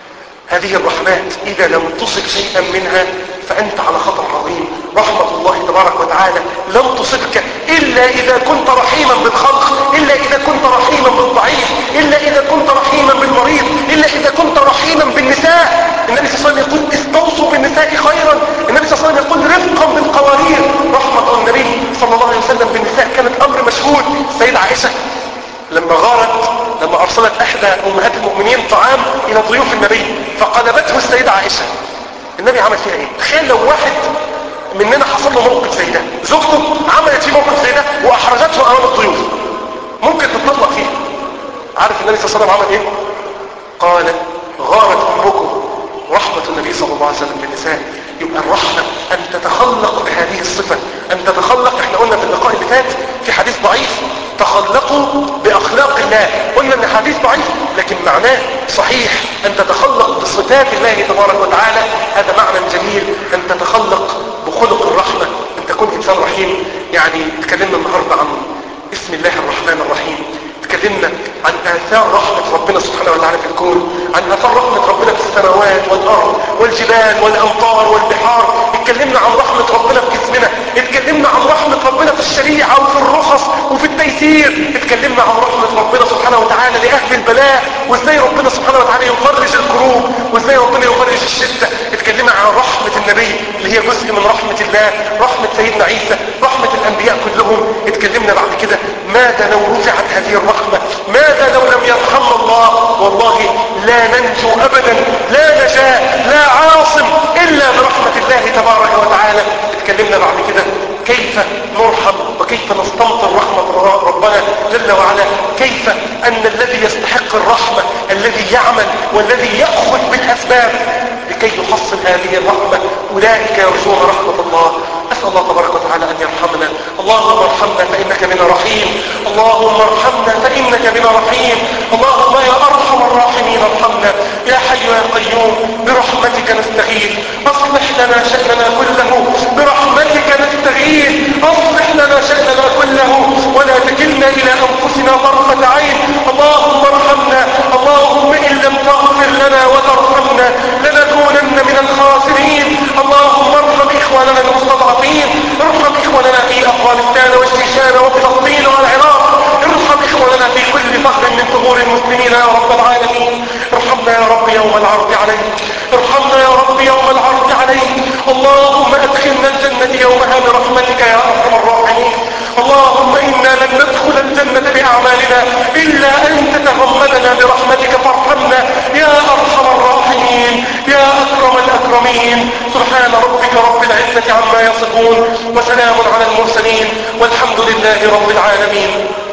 هذه الرحمات إذا لم تصب شيئا منها فأنت على خطر عظيم رحمة الله تبارك وتعالى لم تصبك إلا إذا كنت رحيما بالخلق إلا إذا كنت رحيما بالضعيف إلا إذا كنت رحيما بالمريض إلا إذا كنت رحيما بالنساء النبي صلى الله عليه وسلم يقول استوصوا بالنساء خيرا النبي صلى الله عليه وسلم يقول رفقا بالقوارير رحمة النبي صلى الله عليه وسلم بالنساء كانت أمر مشهود السيدة عائشة لما غارت لما ارسلت احدى امهات المؤمنين طعام الى ضيوف النبي فقلبته السيدة عائشة النبي عمل فيها ايه تخيل لو واحد مننا حصل له موقف زي ده زوجته عملت فيه موقف زي ده واحرجته امام الضيوف ممكن تطلق فيه عارف النبي صلى الله عليه وسلم عمل ايه قال غارت امكم رحمة النبي صلى الله عليه وسلم بالنساء يبقى الرحمة ان تتخلق بهذه الصفة ان تتخلق احنا قلنا في اللقاء اللي فات في حديث ضعيف تخلقوا باخلاق الله قلنا ان حديث ضعيف لكن معناه صحيح ان تتخلق بصفات الله تبارك وتعالى هذا معنى جميل ان تتخلق بخلق الرحمة ان تكون انسان رحيم يعني تكلمنا النهاردة عن بسم الله الرحمن الرحيم تكلمنا عن آثار رحمة ربنا سبحانه وتعالى في الكون عن آثار رحمة ربنا في السماوات والأرض والجبال والأمطار والبحار اتكلمنا عن رحمة ربنا في جسمنا اتكلمنا عن رحمة ربنا في الشريعة وفي الرخص وفي التيسير اتكلمنا عن رحمة ربنا سبحانه وتعالى لأهل البلاء وازاي ربنا سبحانه وتعالى يفرج الكروب وازاي ربنا يفرج الشدة اتكلمنا عن رحمة النبي اللي هي جزء من رحمة الله رحمة سيدنا عيسى رحمة الأنبياء كلهم اتكلمنا بعد كده ماذا لو رفعت هذه الرحمة ماذا لو لم يرحمنا الله والله لا ننجو أبدا لا نجاة لا عاصم إلا برحمة الله تبارك وتعالى اتكلمنا بعد كده كيف نرحم وكيف نستمطر رحمة ربنا جل وعلا كيف أن الذي يستحق الرحمة الذي يعمل والذي يأخذ بالأسباب لكي يحصل هذه الرحمة أولئك يرجون رحمة الله أسأل الله تبارك وتعالى أن يرحمنا اللهم ارحمنا فإنك بنا رحيم اللهم ارحمنا فإنك بنا رحيم اللهم يا أرحم الراحمين ارحمنا يا حي يا قيوم برحمتك نستغيث أصلح لنا شأننا كله برحمتك نستغيث أصلح لنا شأننا كله ولا تكلنا إلى أنفسنا طرفة عين اللهم ارحمنا اللهم إن لم تغفر لنا وترحمنا لنكونن من الخاسرين اللهم ارحم إخواننا المستضعفين ارحم إخواننا في أفغانستان والشيشان وفلسطين والعراق ارحم إخواننا في كل فخر من ثغور المسلمين يا رب العالمين ارحمنا يا رب يوم العرض عليك ارحمنا يا رب يوم العرض عليك اللهم ادخلنا الجنة يومها برحمتك يا أرحم الراحمين اللهم إنا لن ندخل الجنة بأعمالنا إلا أن تتغمدنا برحمتك فارحمنا يا أرحم الراحمين يا أكرم الأكرمين سبحان ربك رب العزة عما يصفون وسلام على المرسلين والحمد لله رب العالمين